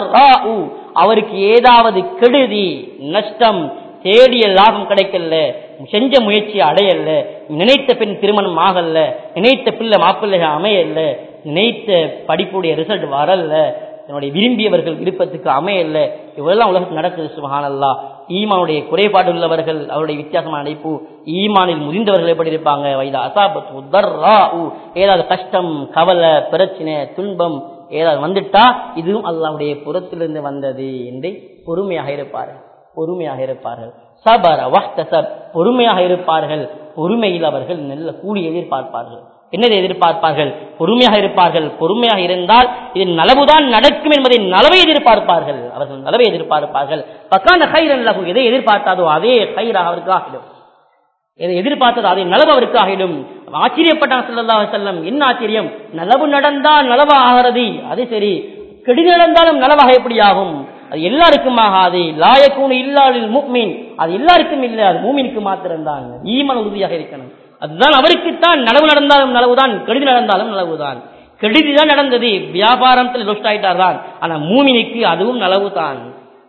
அவருக்கு ஏதாவது கெடுதி நஷ்டம் தேடிய லாபம் கிடைக்கல செஞ்ச முயற்சி அடையல நினைத்த பெண் திருமணம் ஆகல நினைத்த பிள்ளை மாப்பிள்ளை அமையல நினைத்த படிப்புடைய ரிசல்ட் வரல என்னுடைய விரும்பியவர்கள் விருப்பத்துக்கு அமையல இவெல்லாம் உலகத்தில் நடக்குது சுபஹானல்லா ஈமானுடைய குறைபாடு உள்ளவர்கள் அவருடைய வித்தியாசமான அழைப்பு ஈமானில் முதிர்ந்தவர்கள் எப்படி இருப்பாங்க வைதா அசாபத் உதர்ரா ஏதாவது கஷ்டம் கவலை பிரச்சனை துன்பம் ஏதாவது வந்துட்டா இதுவும் அல்லாவுடைய புறத்திலிருந்து வந்தது என்று பொறுமையாக இருப்பார்கள் பொறுமையாக இருப்பார்கள் சபர வஹ்தசப் பொறுமையாக இருப்பார்கள் பொறுமையில் அவர்கள் நல்ல கூலி எதிர்பார்ப்பார்கள் என்னதை எதிர்பார்ப்பார்கள் பொறுமையாக இருப்பார்கள் பொறுமையாக இருந்தால் இது நலவுதான் நடக்கும் என்பதை நலவை எதிர்பார்ப்பார்கள் அவர்கள் நலவை எதிர்பார்ப்பார்கள் பக்கான கயிறன் லகு எதை எதிர்பார்த்தாதோ அதே கயிறாக அவருக்கு ஆகிடும் எதை எதிர்பார்த்ததோ அதை நலவு அவருக்கு ஆகிடும் ஆச்சரியப்பட்டான் சொல்லல்லா செல்லம் என்ன ஆச்சரியம் நலவு நடந்தால் நலவு ஆகிறது அது சரி கெடி நடந்தாலும் நலவாக எப்படி ஆகும் அது எல்லாருக்கும் ஆகாது லாயக்கூணு இல்லாளில் முக்மீன் அது எல்லாருக்கும் இல்லை அது மூமினுக்கு மாத்திரம்தான் ஈமன் உறுதியாக இருக்கணும் அதுதான் அவருக்குத்தான் நலவு நடந்தாலும் நலவுதான் கெடுதி நடந்தாலும் நலவுதான் கெடுதி தான் நடந்தது வியாபாரத்தில் லொஸ்ட் ஆயிட்டார் தான் ஆனா மூமினுக்கு அதுவும் நலவு தான்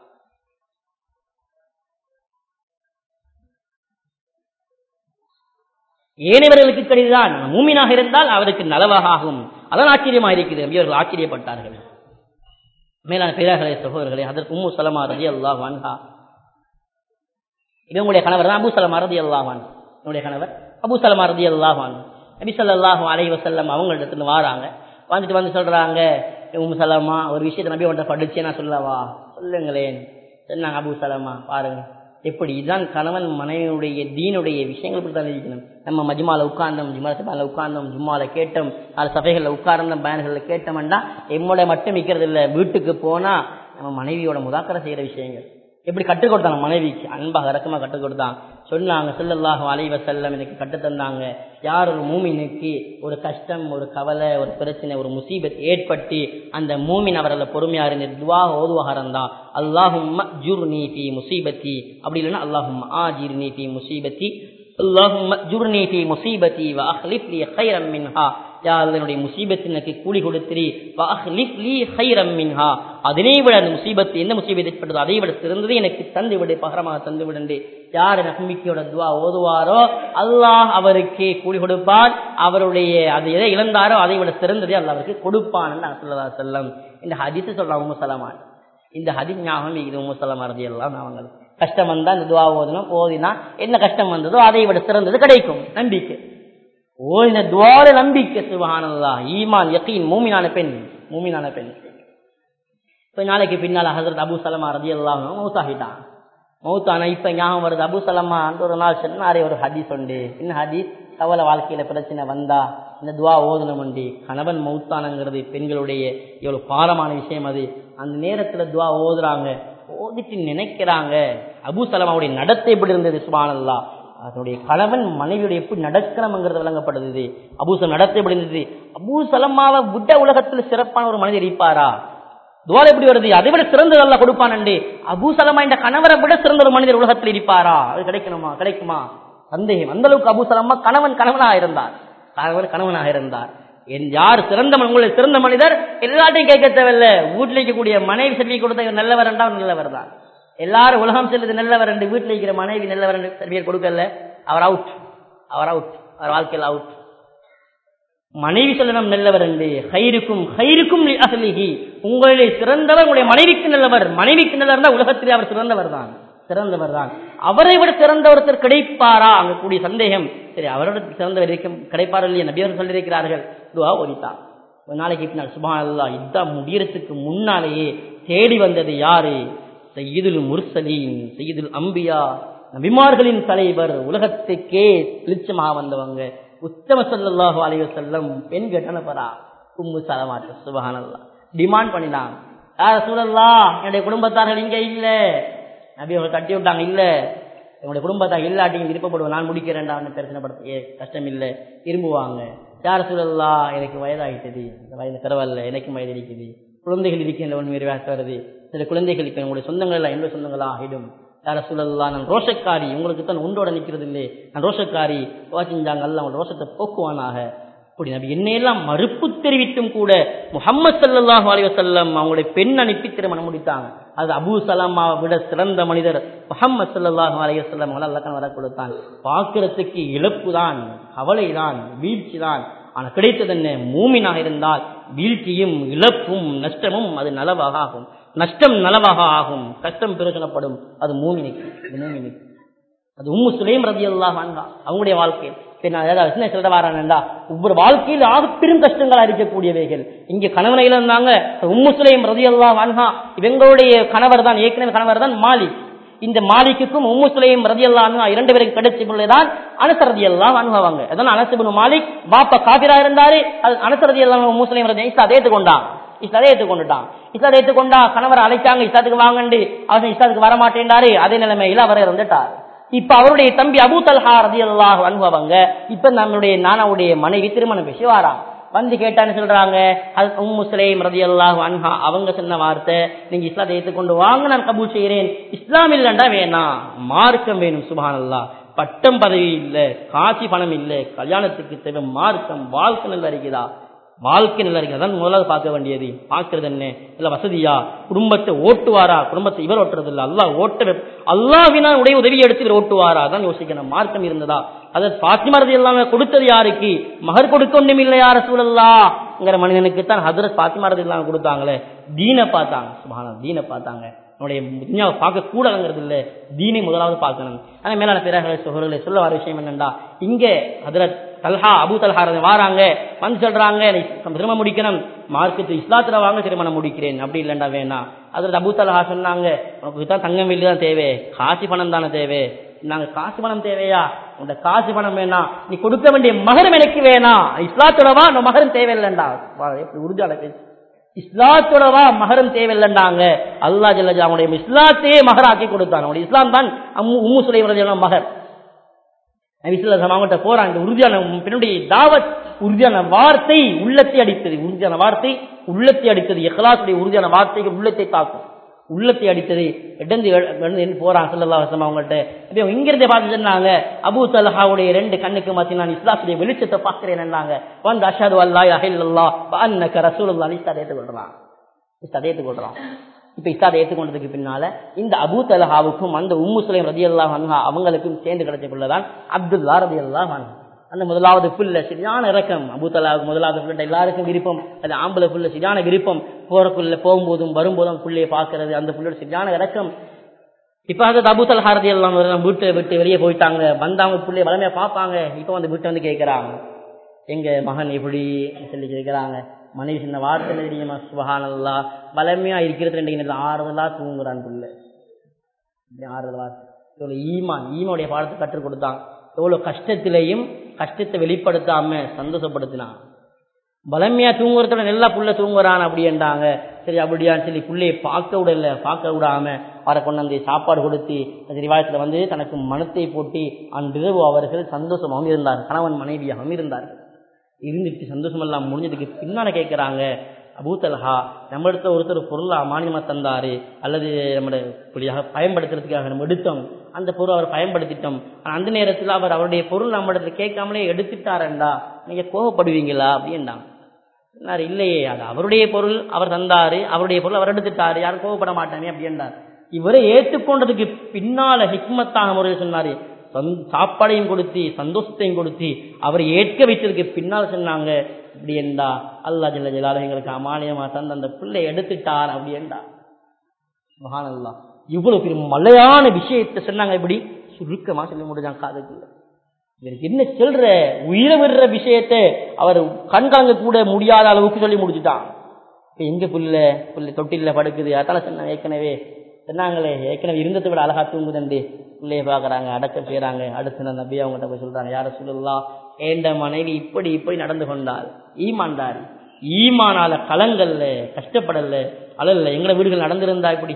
ஏனைவர்களுக்கு கெடுதிதான் மூமினாக இருந்தால் அவருக்கு நலவாக ஆகும் அதான் ஆச்சரியமா இருக்குது இவர்கள் ஆச்சரியப்பட்டார்கள் மேலான பேரர்களே சகோதரர்களே அதற்கு உம்மு சலமா ரதி அல்லாஹ் வான்ஹா இவங்களுடைய கணவர் தான் அபு சலமா ரதி அல்லாஹான் என்னுடைய கணவர் அபு சலமா ரதி அல்லாஹான் நபி சல்லாஹு அலை வசல்லம் அவங்களிடத்துல வாராங்க வந்துட்டு வந்து சொல்றாங்க உம்மு சலமா ஒரு விஷயத்தை நபி உன்ட்ட படிச்சு நான் சொல்லவா சொல்லுங்களேன் சொன்னாங்க அபு சலமா பாருங்க எப்படி இதுதான் கணவன் மனைவியுடைய தீனுடைய விஷயங்கள் இப்படி தான் இருக்கணும் நம்ம மஜ்மால உட்கார்ந்தோம் ஜுமால உட்கார்ந்தோம் ஜும்மால கேட்டோம் நாலு சபைகளில் உட்கார்ந்தோம் பயன்களில் கேட்டோம்னா எம்மோட மட்டும் விற்கிறது இல்லை வீட்டுக்கு போனா நம்ம மனைவியோட முதாக்கரை செய்யற விஷயங்கள் எப்படி கற்றுக் கொடுத்தாங்க மனைவிக்கு அன்பாக இறக்கமா கற்றுக் கொடுத்தான் சொன்னாங்க செல்லல்லாஹு அலைவ செல்லம் எனக்கு கட்டு தந்தாங்க யார் ஒரு மூமினுக்கு ஒரு கஷ்டம் ஒரு கவலை ஒரு பிரச்சனை ஒரு முசீபத் ஏற்பட்டு அந்த மூமின் அவர்களை பொறுமையா இருந்து துவா ஓதுவாக இருந்தா அல்லாஹும் ஜுர் நீ பி முசீபத்தி அப்படி இல்லைன்னா அல்லாஹும் ஆ ஜிர் நீ பி முசீபத்தி اللهم اجرني في مصيبتي واخلف لي خيرا منها யா அல்லாஹ் என்னுடைய முசீபத்து எனக்கு கூலி கொடுத்திரி வாஹ்லிஃப் லீ ஹைரம் மின்ஹா அதனை விட அந்த முசீபத்து எந்த முசீபத் ஏற்பட்டதோ அதை விட சிறந்தது எனக்கு தந்து விடு பகரமாக தந்து விடுண்டு யார் நம்பிக்கையோட துவா ஓதுவாரோ அல்லாஹ் அவருக்கு கூலி கொடுப்பான் அவருடைய அது எதை இழந்தாரோ அதை விட சிறந்ததே அல்லாஹ் அவருக்கு கொடுப்பான் சொல்லதா செல்லம் இந்த ஹதீஸ் சொல்றாங்க உம்மு சலமான் இந்த ஹதீஸ் ஞாபகம் இது உம்மு சலமா ரதி எல்லாம் ஞாபகம் கஷ்டம் வந்தா இந்த துவா ஓதணும் ஓதினா என்ன கஷ்டம் வந்ததோ அதை விட சிறந்தது கிடைக்கும் நம்பிக்கை ஓதின துவால நம்பிக்கை சுபஹானல்லா ஈமான் யக்கீன் மூமினான பெண் மூமினான பெண் இப்ப நாளைக்கு பின்னால ஹசரத் அபு சலமா ரதி எல்லாம் மௌத்தாகிட்டான் மௌத்தானா இப்ப ஞாபகம் வருது அபு சலமா ஒரு நாள் சொன்னாரே ஒரு ஹதீஸ் உண்டு என்ன ஹதீஸ் கவலை வாழ்க்கையில பிரச்சனை வந்தா இந்த துவா ஓதனம் உண்டு கணவன் மௌத்தானங்கிறது பெண்களுடைய எவ்வளவு பாரமான விஷயம் அது அந்த நேரத்துல துவா ஓதுறாங்க ஓதிட்டு நினைக்கிறாங்க அபு சலமாவுடைய நடத்தை எப்படி இருந்தது சுபானல்லா அதனுடைய கணவன் மனைவியுடைய எப்படி நடக்கணுங்கிறது விளங்கப்படுது அபூசலம் நடத்தை எப்படி இருந்தது அபூ சலமாவை விட உலகத்துல சிறப்பான ஒரு மனிதர் இருப்பாரா துவால் எப்படி வருது அதை விட சிறந்தது அல்ல கொடுப்பானண்டு அபூ சலமா இந்த கணவரை விட சிறந்த ஒரு மனிதர் உலகத்தில் இருப்பாரா அது கிடைக்கணுமா கிடைக்குமா சந்தேகம் அந்த அளவுக்கு அபூ சலமா கணவன் கணவனாக இருந்தார் கணவன் கணவனாக இருந்தார் என் யார் சிறந்த உங்களை சிறந்த மனிதர் எல்லாத்தையும் கேட்க தேவையில்ல வீட்டில் இருக்கக்கூடிய மனைவி செல்வி கொடுத்த இவர் நல்லவர் என்றால் நல்லவர் தான் எல்லாரும் உலகம் செல்லுது நல்லவர் என்று வீட்டில் இருக்கிற மனைவி நல்லவர் என்று செல்வியர் கொடுக்கல அவர் அவுட் அவர் அவுட் அவர் வாழ்க்கையில் அவுட் மனைவி சொல்லணும் நல்லவர் என்று ஹைருக்கும் ஹைருக்கும் அசலிஹி உங்களுடைய சிறந்தவர் உங்களுடைய மனைவிக்கு நல்லவர் மனைவிக்கு நல்லவர் தான் உலகத்திலே அவர் சிறந்தவர் தான் சிறந்தவர் தான் அவரை விட சிறந்த ஒருத்தர் கிடைப்பாரா அங்க கூடிய சந்தேகம் சரி அவரோட சிறந்தவர் இருக்கும் கிடைப்பாரா இல்லையா நபியவர் சொல்லியிருக்கிறார்கள் துவா ஒரித்தான் ஒரு நாளைக்கு பின்னால் சுபான் அல்லா இதான் முடியறதுக்கு முன்னாலேயே தேடி வந்தது யாரு சையீதுல் முர்சலீன் சையீதுல் அம்பியா நபிமார்களின் தலைவர் உலகத்துக்கே வெளிச்சமாக வந்தவங்க உத்தம சல்லாஹு அலைய செல்லம் பெண் கட்டணப்பரா உம்மு சலமாட்டு சுபஹானல்லா டிமாண்ட் பண்ணினாங்க யார சூழல்லா என்னுடைய குடும்பத்தார்கள் இங்க இல்ல நபி அவங்க தட்டி விட்டாங்க இல்ல என்னுடைய குடும்பத்தார் இல்லாட்டியும் விருப்பப்படுவோம் நான் முடிக்கிறேன்டா பிரச்சனை படுத்த கஷ்டம் இல்லை விரும்புவாங்க யார சூழல்லா எனக்கு வயதாகிட்டது இந்த வயது பரவாயில்ல எனக்கும் வயது இருக்குது குழந்தைகள் இருக்கின்ற ஒன்று வேச வருது சில குழந்தைகள் இப்போ உங்களுடைய சொந்தங்கள் எல்லாம் என்னுடைய சொந்தங்களா ஆகிடும் யார சூழல்லாம் நான் ரோஷக்காரி உங்களுக்கு தான் உண்டோட நிற்கிறது இல்லை நான் ரோஷக்காரி செஞ்சாங்க அல்ல அவங்க ரோஷத்தை போக்குவானாக அப்படி நபி என்னையெல்லாம் மறுப்பு தெரிவித்தும் கூட முகமது சல்லாஹூ அலி வசல்லம் அவங்களுடைய பெண் அனுப்பி திருமணம் முடித்தாங்க அது அபு சலாமாவை விட சிறந்த மனிதர் முகமது சல்லாஹூ அலி வசல்லம் அவங்களை அல்லக்கன் வர கொடுத்தான் பார்க்கறதுக்கு இழப்பு தான் கவலை தான் வீழ்ச்சி தான் ஆனால் கிடைத்தது என்ன மூமினாக இருந்தால் வீழ்ச்சியும் இழப்பும் நஷ்டமும் அது நலவாக ஆகும் நஷ்டம் நலவாக ஆகும் கஷ்டம் பிரயோஜனப்படும் அது மூமினிக்கு அது மூமினிக்கு அது உம்மு சுலேம் ரதி அல்லா அவங்களுடைய வாழ்க்கை என்ன சொல்ல வரானண்டா ஒவ்வொரு வாழ்க்கையில் ஆக பெரும் கஷ்டங்களா இருக்கக்கூடியவைகள் இங்க கணவனை இழந்தாங்க உம்மு சுலேம் ரதி அல்லா வான்ஹா இவங்களுடைய கணவர் தான் ஏற்கனவே கணவர் தான் மாலிக் இந்த மாலிக்குக்கும் உம்மு சுலையும் ரதி அல்லா இரண்டு பேருக்கு கிடைச்ச பிள்ளைதான் அனச ரதி எல்லாம் அனுபவாங்க அதான் அனசபின் மாலிக் பாப்பா காபிரா இருந்தாரு அது அனச ரதி எல்லாம் உம்மு சுலைம் ரதி இஸ்லா ஏற்றுக்கொண்டான் இஸ்லாதை ஏற்றுக்கொண்டுட்டான் இஸ்லாதை ஏற்றுக்கொண்டா கணவர் அழைச்சாங்க இஸ்லாத்துக்கு வாங்கண்டு அவர் இஸ்லாத்துக்கு வரமாட்டேன்டாரு அதே நிலைமையில அவர் இறந்துட்டார் இப்ப அவருடைய தம்பி அபு தல்ஹா ரதி அல்லாஹ் அனுபவங்க இப்ப நம்மளுடைய நானாவுடைய மனைவி திருமணம் பேசி வாராங்க வந்து கேட்டான்னு சொல்றாங்க அது உம்மு சுலைம் ரதி அல்லாஹ் அன்ஹா அவங்க சொன்ன வார்த்தை நீங்க இஸ்லாத்தை ஏற்றுக்கொண்டு வாங்க நான் கபூல் செய்கிறேன் இஸ்லாம் இல்லைண்டா வேணாம் மார்க்கம் வேணும் சுபான் அல்லா பட்டம் பதவி இல்ல காட்சி பணம் இல்ல கல்யாணத்துக்கு தேவை மார்க்கம் வாழ்க்கை நல்லா இருக்குதா வாழ்க்கை நல்லா இருக்குது அதான் முதலாவது பார்க்க வேண்டியது பார்க்கறது என்ன இல்ல வசதியா குடும்பத்தை ஓட்டுவாரா குடும்பத்தை இவர் ஓட்டுறது இல்ல அல்லா ஓட்ட அல்லாவினா உடைய உதவி எடுத்து இவர் ஓட்டுவாரா அதான் யோசிக்கணும் மார்க்கம் இருந்ததா அது பாத்திமரது எல்லாமே கொடுத்தது யாருக்கு மகர் கொடுக்க ஒன்றும் இல்லை யார சூழல்லாங்கிற மனிதனுக்கு தான் ஹதரத் பாத்திமரது இல்லாம கொடுத்தாங்களே தீனை பார்த்தாங்க சுபான தீனை பார்த்தாங்க நம்முடைய துன்யாவை பார்க்க கூடாதுங்கிறது இல்லை தீனை முதலாவது பார்க்கணும் ஆனா மேலான பிறகு சோழர்களை சொல்ல வர விஷயம் என்னண்டா இங்க ஹதரத் தல்ஹா அபு தல்ஹா வாராங்க வந்து சொல்றாங்க திருமணம் முடிக்கணும் மார்க்கெட்டு இஸ்லாத்துல வாங்க திருமணம் முடிக்கிறேன் அப்படி இல்லைண்டா வேணாம் அதில் அபு தல்ஹா சொன்னாங்க உனக்கு தான் தங்கம் வெள்ளி தான் தேவை காசு பணம் தானே தேவை நாங்க காசு பணம் தேவையா உங்க காசு பணம் வேணாம் நீ கொடுக்க வேண்டிய மகரம் எனக்கு வேணாம் இஸ்லாத்தோடவா அந்த மகரம் தேவையில்லைண்டா எப்படி உறுதியான பேச்சு இஸ்லாத்தோடவா மகரம் தேவையில்லைண்டாங்க அல்லா ஜல்லஜா அவனுடைய இஸ்லாத்தையே மகராக்கி கொடுத்தான் அவனுடைய இஸ்லாம் தான் உம்மு சுலைவரது மகர் அவங்கள்ட்ட போறான் இந்த உறுதியான பெண்ணுடைய தாவத் உறுதியான வார்த்தை உள்ளத்தை அடித்தது உறுதியான வார்த்தை உள்ளத்தை அடித்தது எஹ்லாசுடைய உறுதியான வார்த்தைகள் உள்ளத்தை தாக்கும் உள்ளத்தை அடித்தது இடந்து எழுந்து போறான் சல்லல்லா வசம் அவங்கள்ட்ட அப்படியே இங்கிருந்தே பார்த்து சொன்னாங்க அபு தல்ஹாவுடைய ரெண்டு கண்ணுக்கு மாத்தி நான் இஸ்லாத்துடைய வெளிச்சத்தை பார்க்கிறேன் என்றாங்க வந்து அஷாது அல்லா அஹில்லா அன்னக்க ரசூலுல்லா இஸ்லாத்தை ஏற்றுக்கொள்றான் இஸ்லாத்தை ஏற்றுக்கொள்றான் இப்ப இஸ்லாத்தை ஏற்றுக்கொண்டதுக்கு பின்னால இந்த அபு தலஹாவுக்கும் அந்த உம்மு சுலைம் ரதி அல்லா அவங்களுக்கும் சேர்ந்து கிடைச்ச பிள்ளைதான் அப்துல்லா ரதி அல்லா அந்த முதலாவது புல்ல சரியான இறக்கம் அபுத்தலாவுக்கு முதலாவது புள்ள எல்லாருக்கும் விருப்பம் அது ஆம்பளை புள்ள சரியான விருப்பம் போறக்குள்ள போகும்போதும் வரும்போதும் புள்ளைய பாக்குறது அந்த புள்ளோட சரியான இறக்கம் இப்ப அது அபுத்தல் ஹாரதி எல்லாம் வீட்டை விட்டு வெளியே போயிட்டாங்க வந்தவங்க பிள்ளைய வளமையா பார்ப்பாங்க இப்ப வந்து வீட்டை வந்து கேட்கறாங்க எங்க மகன் எப்படி சொல்லி கேட்கறாங்க மனைவி சின்ன வார்த்தை தெரியுமா சுபஹானல்லா வளமையா இருக்கிறது ரெண்டு ஆறுதலா தூங்குறான் பிள்ளை ஆறுதலா ஈமான் ஈமாவுடைய பாடத்தை கற்றுக் கொடுத்தான் எவ்வளவு கஷ்டத்திலையும் கஷ்டத்தை வெளிப்படுத்தாம சந்தோஷப்படுத்தினான் பலமையா தூங்குறதுல நல்லா புள்ள தூங்குறான் அப்படின்றாங்க சரி அப்படியான்னு சொல்லி புள்ளையை பார்க்க விடல பார்க்க விடாம அவரை கொண்டு வந்து சாப்பாடு கொடுத்து ரிவாயத்தில் வந்து தனக்கு மனத்தை போட்டு அன்றிரவு அவர்கள் சந்தோஷமாகவும் இருந்தார் கணவன் மனைவியாகவும் இருந்தார்கள் இருந்துட்டு சந்தோஷம் எல்லாம் முடிஞ்சதுக்கு பின்னால கேட்கிறாங்க அபூத்தல்ஹா நம்மளிடத்த ஒருத்தர் பொருளா மானியமா தந்தாரு அல்லது நம்முடைய இப்படியாக பயன்படுத்துறதுக்காக நம்ம எடுத்தோம் அந்த பொருள் அவர் பயன்படுத்திட்டோம் அந்த நேரத்தில் அவர் அவருடைய பொருள் நம்மளிடத்துல கேட்காமலே எடுத்துட்டாரண்டா நீங்க கோவப்படுவீங்களா அப்படின்டாங்க சொன்னார் இல்லையே அது அவருடைய பொருள் அவர் தந்தாரு அவருடைய பொருள் அவர் எடுத்துட்டாரு யாரும் கோவப்பட மாட்டாமே அப்படின்றார் இவரை ஏற்றுக்கொண்டதுக்கு பின்னால ஹிக்மத்தாக முறையில் சொன்னாரு சாப்பாடையும் கொடுத்து சந்தோஷத்தையும் கொடுத்து அவரை ஏற்க வைத்ததுக்கு பின்னால் சொன்னாங்க இப்படி என்றா அல்லா ஜல்ல ஜலாலும் எங்களுக்கு அமானியமா தந்த அந்த பிள்ளை எடுத்துட்டார் அப்படி என்றா மகானல்லா இவ்வளவு பெரிய மலையான விஷயத்தை சொன்னாங்க இப்படி சுருக்கமா சொல்லி முடிஞ்சாங்க காதுக்குள்ள இவருக்கு என்ன சொல்ற உயிரை விடுற விஷயத்தை அவர் கண்காங்க கூட முடியாத அளவுக்கு சொல்லி முடிச்சுட்டான் இப்ப எங்க புல்ல புல்ல தொட்டில படுக்குது அதான சொன்ன ஏற்கனவே சொன்னாங்களே ஏற்கனவே இருந்ததை விட அழகா தூங்குதண்டு பிள்ளைய பாக்குறாங்க அடக்க செய்யறாங்க அடுத்து நான் நம்பி அவங்ககிட்ட போய் சொல்றாங்க யார சொல்லலாம் ஏண்ட மனைவி இப்படி இப்படி நடந்து கொண்டால் ஈமான்தாரி ஈமானால கலங்கல்ல கஷ்டப்படல அழல்ல எங்கட வீடுகள் நடந்திருந்தா இப்படி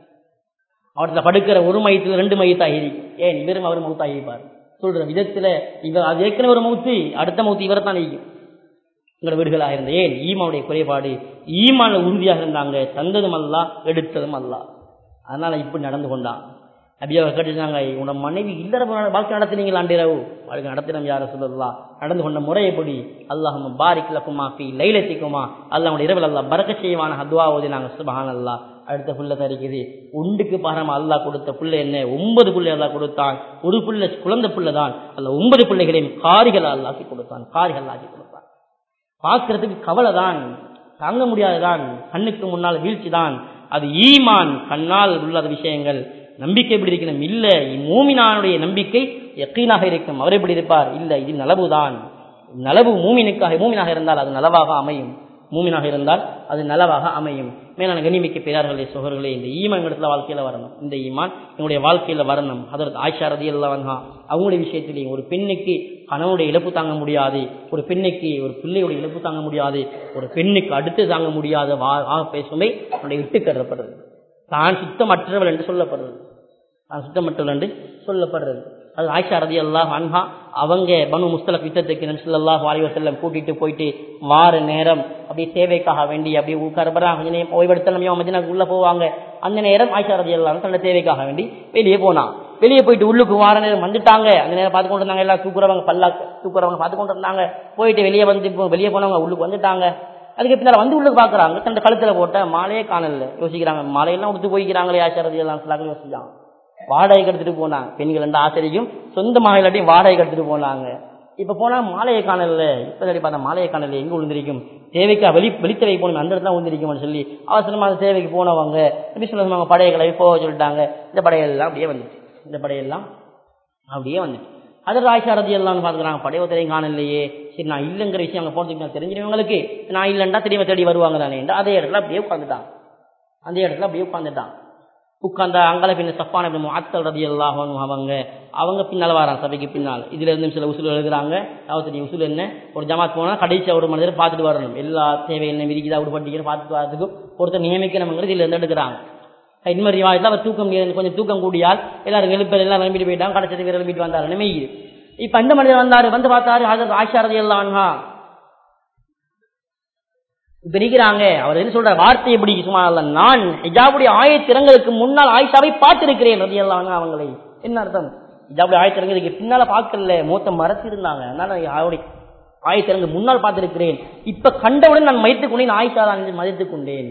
அவர்ல படுக்கிற ஒரு மையத்துல ரெண்டு மையத்தாகி ஏன் இவரும் அவர் மௌத்தாகிப்பார் சொல்ற விதத்துல இவர் அது ஏற்கனவே ஒரு மௌத்து அடுத்த மௌத்து இவரை தான் நீக்கும் உங்களோட வீடுகளாக இருந்த ஏன் ஈமாவுடைய குறைபாடு ஈமான உறுதியாக இருந்தாங்க தந்ததும் அல்ல எடுத்ததும் அல்ல அதனால இப்படி நடந்து கொண்டான் நபியாக கேட்டுச்சாங்க உன்னோட மனைவி இல்லற வாழ்க்கை நடத்தினீங்களா அன்றிரவு வாழ்க்கை நடத்தினம் யார சொல்லலாம் நடந்து கொண்ட முறை எப்படி அல்லாஹ் பாரிக் லக்குமா பி லைலத்திக்குமா அல்லாஹ் இரவில் அல்லா பறக்க செய்வான ஹத்வா ஓதி நாங்க சுபஹான் அல்லா அடுத்த புள்ள தரிக்குது ஒன்றுக்கு பாரம் அல்லாஹ் கொடுத்த புள்ள என்ன ஒன்பது புள்ளை அல்லாஹ் கொடுத்தான் ஒரு புள்ள குழந்தை புள்ள தான் அல்ல ஒன்பது பிள்ளைகளையும் காரிகள் அல்லாக்கி கொடுத்தான் காரிகள் ஆக்கி கொடுத்தான் பார்க்கறதுக்கு கவலை தான் தாங்க முடியாதுதான் கண்ணுக்கு முன்னால் வீழ்ச்சி தான் அது ஈமான் கண்ணால் உள்ளத விஷயங்கள் நம்பிக்கை எப்படி இருக்கணும் இல்ல மூமினானுடைய நம்பிக்கை எக்கீனாக இருக்கும் அவர் எப்படி இருப்பார் இல்ல இது நலவுதான் நலவு மூமினுக்காக மூமினாக இருந்தால் அது நலவாக அமையும் மூமினாக இருந்தால் அது நலவாக அமையும் மேலான கனிமிக்க பெரியார்களே சோழர்களே இந்த ஈமான் இடத்துல வாழ்க்கையில வரணும் இந்த ஈமான் என்னுடைய வாழ்க்கையில வரணும் அதற்கு ஆயிஷா ரதி அல்லவன்ஹா அவங்களுடைய விஷயத்திலேயும் ஒரு பெண்ணுக்கு கணவனுடைய இழப்பு தாங்க முடியாது ஒரு பெண்ணுக்கு ஒரு பிள்ளையுடைய இழப்பு தாங்க முடியாது ஒரு பெண்ணுக்கு அடுத்து தாங்க முடியாத வா பேசுமே அவனுடைய விட்டு கருதப்படுறது தான் சுத்தமற்றவள் என்று சொல்லப்படுறது தான் சுத்தமற்றவள் என்று சொல்லப்படுறது அது ஆயிஷா ரதி அல்லாஹ் அன்ஹா அவங்க பனு முஸ்தலக் யுத்தத்துக்கு நபிசுல்லாஹ் வாலிவ செல்லம் கூட்டிட்டு போயிட்டு வார நேரம் அப்படியே தேவைக்காக வேண்டி அப்படியே உட்காரப்படுறா கொஞ்ச நேரம் ஓய்வெடுத்தலாம் மதினாக்கு உள்ள போவாங்க அந்த நேரம் ஆயிஷா ரதி அல்லாஹ் தன்னோட தேவைக்காக வேண்டி வெளியே போனான் வெளியே போயிட்டு உள்ளுக்கு வார நேரம் வந்துட்டாங்க அந்த நேரம் பார்த்து கொண்டு இருந்தாங்க எல்லாம் தூக்குறவங்க பல்லா தூக்குறவங்க பார்த்து கொண்டு இருந்தாங்க போயிட்டு வெளியே வந்து இப்போ வெளியே போனவங்க உள்ளுக்கு வந்துட்டாங்க அதுக்கு பின்னால் வந்து உள்ளுக்கு பாக்குறாங்க தன் கழுத்துல போட்ட மாலையே காணல யோசிக்கிறாங்க மாலையெல்லாம் கொடுத்து போய்க்கிறாங்களே ஆயிஷா ரதி அல்லாஹ் யோசிச்சாங்க வாடகைக்கு எடுத்துட்டு போனாங்க பெண்கள் ரெண்டு ஆசிரியும் சொந்தமாக இல்லாட்டியும் வாடகைக்கு எடுத்துட்டு போனாங்க இப்ப போனா மாலையை காணல இப்ப சரி பார்த்தா மாலையை காணல எங்க விழுந்திருக்கும் தேவைக்கா வெளி வெளித்தேவை போகணும் அந்த இடத்துல விழுந்திருக்கும்னு சொல்லி அவசரமா அந்த தேவைக்கு போனவங்க எப்படி சொல்லுவாங்க படையகளை போக சொல்லிட்டாங்க இந்த படையெல்லாம் அப்படியே வந்துச்சு இந்த படையெல்லாம் அப்படியே வந்துச்சு அதர் ஆயிஷா ரதி எல்லாம் பாத்துக்கிறாங்க படையவத்தையும் காணலையே சரி நான் இல்லைங்கிற விஷயம் அங்கே போனதுக்கு நான் தெரிஞ்சிருவங்களுக்கு நான் இல்லைண்டா திரும்ப தேடி வருவாங்க தானே அதே இடத்துல அப்படியே உட்காந்துட்டான் அந்த இடத்துல அப்படியே உட்காந்துட்டான் உட்கார்ந்த அங்கல பின்ன சப்பான பின் முஅத்தல் ரலியல்லாஹு அன்ஹு அவங்க அவங்க பின்னால வராங்க சபைக்கு பின்னால் இதுல இருந்து சில உசுல் எழுதுறாங்க அதாவது உசுல் என்ன ஒரு ஜமாத் போனா கடைசி ஒரு மனிதர் பார்த்துட்டு வரணும் எல்லா தேவை என்ன விரிக்குதா அப்படி படிக்கிறேன் பார்த்துட்டு வரதுக்கு ஒருத்தர் நியமிக்கணுங்கிறது இதுல இருந்து எடுக்கிறாங்க இன்னொரு ரிவாயத்தில் அவர் தூக்கம் முடியாது கொஞ்சம் தூக்கம் கூடியால் எல்லாரும் எழுப்பல் எல்லாம் விளம்பிட்டு போயிட்டாங்க கடைசி வீரர் எழுப்பிட்டு வந்தார் நிமையுது இப்ப இந்த மனிதர் வந்தாரு வந்து பார்த்தாரு ஹஜரத் ஆயிஷா ரலியல்லாஹு அன்ஹா இப்ப இருக்கிறாங்க அவர் என்ன சொல்ற வார்த்தை எப்படி சும்மா அல்ல நான் ஹிஜாபுடைய ஆயத்திறங்களுக்கு முன்னால் ஆயிஷாவை பார்த்திருக்கிறேன் ரதி எல்லாம் அவங்களை என்ன அர்த்தம் ஹிஜாபுடைய ஆயத்திறங்களுக்கு பின்னால பார்க்கல மூத்த மறைச்சு இருந்தாங்க அதனால அவருடைய ஆயத்திறங்கு முன்னால் பார்த்திருக்கிறேன் இப்ப கண்டவுடன் நான் மதித்துக் கொண்டேன் ஆயிஷா தான் என்று மதித்துக் கொண்டேன்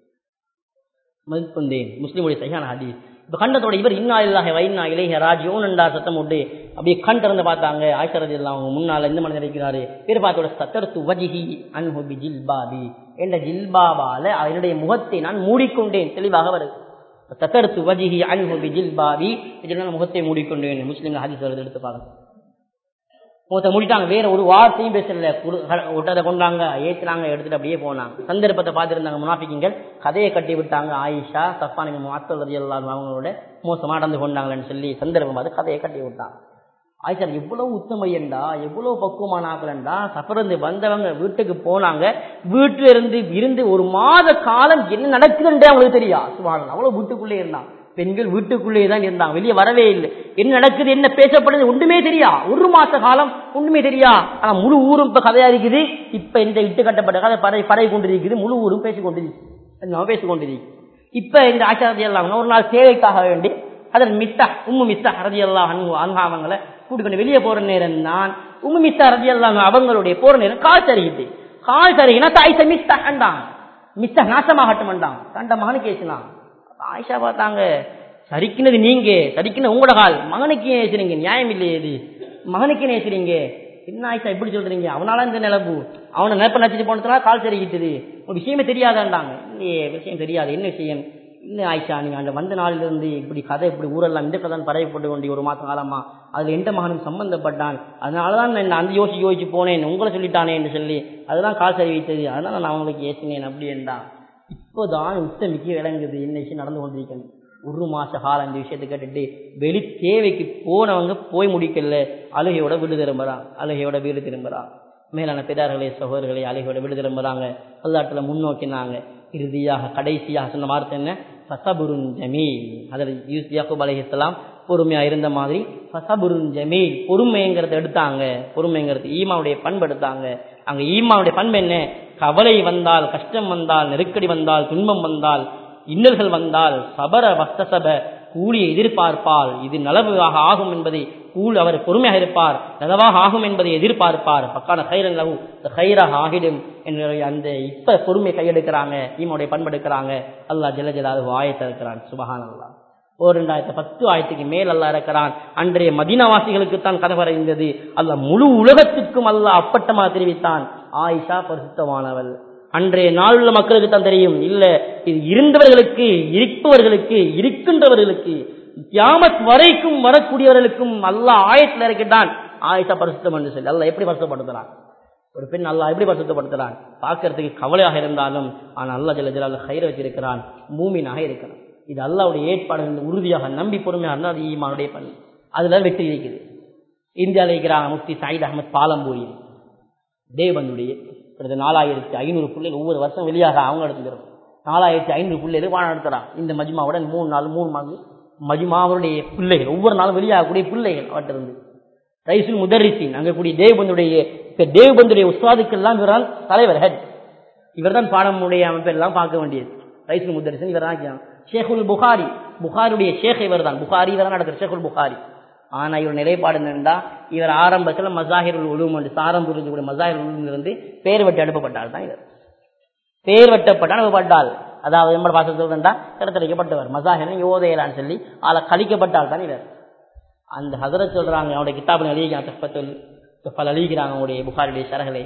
மதித்துக் கொண்டேன் முஸ்லிமுடைய சரியான ஹதீஸ் இப்ப கண்டத்தோட இவர் இன்னா இல்லாஹ வைனா இளைய ராஜ்யோன் என்றார் சத்தம் உண்டு அப்படியே கண் திறந்து பார்த்தாங்க ஆயிஷரதி எல்லாம் அவங்க முன்னால எந்த மனிதர் இருக்கிறாரு பேர் பார்த்தோட சத்தர்த்து வஜிஹி அன்ஹுபி ஜில்பாபி என்ற ஜில்பாபால அவருடைய முகத்தை நான் மூடிக்கொண்டேன் தெளிவாக வருது சத்தர்த்து வஜிஹி அன்ஹுபி ஜில்பாபி இதனால் முகத்தை மூடிக்கொண்டேன் முஸ்லீம்கள் ஹதீஸ் வருது எடுத்து பாருங்க முகத்தை மூடிட்டாங்க வேற ஒரு வார்த்தையும் பேசல ஒட்டதை கொண்டாங்க ஏத்துனாங்க எடுத்துட்டு அப்படியே போனாங்க சந்தர்ப்பத்தை பார்த்துருந்தாங்க முனாஃபிக்கிங்கள் கதையை கட்டி விட்டாங்க ஆயிஷா சஃபானி மாத்தல் ரதி எல்லாம் அவங்களோட மோசமா நடந்து கொண்டாங்களேன்னு சொல்லி சந்தர்ப்பம் பார்த்து கதையை கட்டி விட்டாங்க ஆயிஷா எவ்வளவு உத்தமையண்டா எவ்வளவு பக்குவமான ஆக்கலண்டா சஃபருந்து வந்தவங்க வீட்டுக்கு போனாங்க வீட்டுல இருந்து இருந்து ஒரு மாத காலம் என்ன நடக்குதுன்றே அவங்களுக்கு தெரியா சுபானன் அவ்வளவு வீட்டுக்குள்ளே இருந்தான் பெண்கள் வீட்டுக்குள்ளே தான் இருந்தாங்க வெளியே வரவே இல்லை என்ன நடக்குது என்ன பேசப்படுது ஒன்றுமே தெரியா ஒரு மாச காலம் ஒன்றுமே தெரியா ஆனா முழு ஊரும் இப்ப கதையா இருக்குது இப்ப இந்த இட்டு கட்டப்பட்ட கதை பறை பறை கொண்டிருக்குது முழு ஊரும் பேசிக் கொண்டிருக்கு பேசிக் கொண்டிருக்கு இப்ப இந்த ஆச்சாரதி எல்லாம் ஒரு நாள் சேவைக்காக வேண்டி அதில் மிஸ்தா உம்மு மிஸ்தா ஹரதி எல்லாம் அன்பாவங்களை கூட்டிக்கொண்டு வெளியே போற நேரம் தான் உம்மு மிஸ்தா ஹரதி எல்லாம் அவங்களுடைய போற நேரம் கால் சரிகிட்டு கால் சரிகினா தாய்ச மிஸ்தா கண்டான் மிஸ்தா நாசமாகட்டும் கண்டான் கண்ட மகனு கேசினான் ஆயிஷா பார்த்தாங்க சரிக்கினது நீங்க சரிக்கின உங்களோட கால் மகனுக்கு நேசிறீங்க நியாயம் இல்லையே இது மகனுக்கு நேசிறீங்க என்ன ஆயிஷா இப்படி சொல்றீங்க அவனால இந்த நிலப்பு அவனை நிலப்ப நச்சுட்டு போனதுனால கால் சரிக்கிட்டது ஒரு விஷயமே தெரியாதாண்டாங்க இல்லையே விஷயம் தெரியாது என்ன விஷயம் இல்லை ஆயிஷா நீங்க அந்த வந்த நாளிலிருந்து இப்படி கதை இப்படி ஊரெல்லாம் இந்த கதை பரவப்பட்டு கொண்டு ஒரு மாசம் காலமா அதுல எந்த மகனும் சம்பந்தப்பட்டான் அதனாலதான் நான் அந்த யோசிச்சு யோசிச்சு போனேன் உங்களை சொல்லிட்டானே என்று சொல்லி அதுதான் கால் சரி வைத்தது அதனால நான் அவங்களுக்கு ஏசினேன் அப்படி என்றான் இப்போதான் உத்தமிக்கு விளங்குது என்ன விஷயம் நடந்து கொண்டிருக்கிறது ஒரு மாச காலம் இந்த விஷயத்தை கேட்டுட்டு வெளி தேவைக்கு போனவங்க போய் முடிக்கல அழுகையோட வீடு திரும்புறான் அழுகையோட வீடு திரும்புறான் மேலான பெரியார்களே சகோதரர்களே அழுகையோட வீடு திரும்புறாங்க அல்லாட்டில் முன்னோக்கினாங்க இறுதியாக கடைசியாக சொன்ன வார்த்தை என்ன ஃபசபுருன் ஜமீல் அதில் யூஸ் யாக்கூப் அலைஹிஸ்லாம் பொறுமையா இருந்த மாதிரி ஃபசபுருன் ஜமீல் பொறுமைங்கிறத எடுத்தாங்க பொறுமைங்கிறது ஈமாவுடைய பண்பு எடுத்தாங்க அங்க ஈமாவுடைய பண்பு என்ன கவலை வந்தால் கஷ்டம் வந்தால் நெருக்கடி வந்தால் துன்பம் வந்தால் இன்னல்கள் வந்தால் சபர வஸ்தசப கூலியை எதிர்பார்ப்பால் இது நலவாக ஆகும் என்பதை கூல் அவர் பொறுமையாக இருப்பார் நலவாக ஆகும் என்பதை எதிர்பார்ப்பார் பக்கான கைரன் லகு கைராக ஆகிடும் என்ற அந்த இப்ப பொறுமை கையெடுக்கிறாங்க ஈமோடைய பண்பெடுக்கிறாங்க அல்லா ஜல ஜலாது ஆயத்தை இருக்கிறான் சுபகான் அல்லா ஒரு ரெண்டாயிரத்தி பத்து ஆயிரத்துக்கு மேல் அல்லா இருக்கிறான் அன்றைய மதினவாசிகளுக்கு தான் கதை வரைந்தது அல்ல முழு உலகத்திற்கும் அல்ல அப்பட்டமாக தெரிவித்தான் ஆயிஷா பரிசுத்தமானவள் அன்றைய நாள் உள்ள மக்களுக்கு தான் தெரியும் இல்ல இது இருந்தவர்களுக்கு இருப்பவர்களுக்கு இருக்கின்றவர்களுக்கு கியாமத் வரைக்கும் வரக்கூடியவர்களுக்கும் அல்லாஹ் ஆயத்தில் இருக்கின்றான் ஆயிஷா பரிசுத்தம் என்று சொல்லி அல்ல எப்படி பரிசுத்தப்படுத்துறான் ஒரு பெண் அல்லாஹ் எப்படி பரிசுத்தப்படுத்துறான் பார்க்கறதுக்கு கவலையாக இருந்தாலும் ஆனால் அல்லா ஜல்ல ஜலால கயிறு வச்சிருக்கிறான் மூமினாக இருக்கிறான் இது அல்லாவுடைய ஏற்பாடு உறுதியாக நம்பி பொறுமையாக இருந்தால் அது ஈமானுடைய பணி அதுல வெற்றி இருக்குது இந்தியாவில் இருக்கிறாங்க முஃப்தி சாயித் அகமது பாலம்பூரி தேவனுடைய கிட்டத்தட்ட நாலாயிரத்தி ஐநூறு பிள்ளைகள் ஒவ்வொரு வருஷம் வெளியாக அவங்க எடுத்துக்கிறோம் நாலாயிரத்தி ஐநூறு பிள்ளைகள் வாழ நடத்துறான் இந்த மஜ்மாவுடன் மூணு நாள் மூணு மாதம் மஜ்மாவுடைய பிள்ளைகள் ஒவ்வொரு நாளும் வெளியாகக்கூடிய பிள்ளைகள் அவற்றிருந்து ரைசுல் முதரிசின் அங்கே கூடிய தேவபந்துடைய தேவபந்துடைய உஸ்தாதுக்கெல்லாம் இவர் தான் தலைவர் ஹெட் இவர் தான் பாடமுடைய அமைப்பெல்லாம் பார்க்க வேண்டியது ரைசுல் முதரிசன் இவர் தான் ஷேகுல் புகாரி புகாருடைய ஷேக் இவர் தான் புகாரி இவர் தான் நடக்கிற ஷேகுல் புகாரி ஆனா இவர் நிலைப்பாடு என்னண்டா இவர் ஆரம்பத்தில் மசாஹிருல் உலூம் என்று சாரம் புரிஞ்சக்கூடிய மசாஹிர் இருந்து பேர் வெட்டி அனுப்பப்பட்டால் தான் இவர் பேர் வெட்டப்பட்டு அனுப்பப்பட்டால் அதாவது எம்மட பாச சொல்றா கடத்தளிக்கப்பட்டவர் மசாஹிர் யோதையலான்னு சொல்லி ஆளை கழிக்கப்பட்டால் தான் இவர் அந்த ஹசரத் சொல்றாங்க அவருடைய கிதாபில் அழிகிறாங்க தப்பத்தில் பல அழிகிறாங்க அவருடைய புகாருடைய சரகளை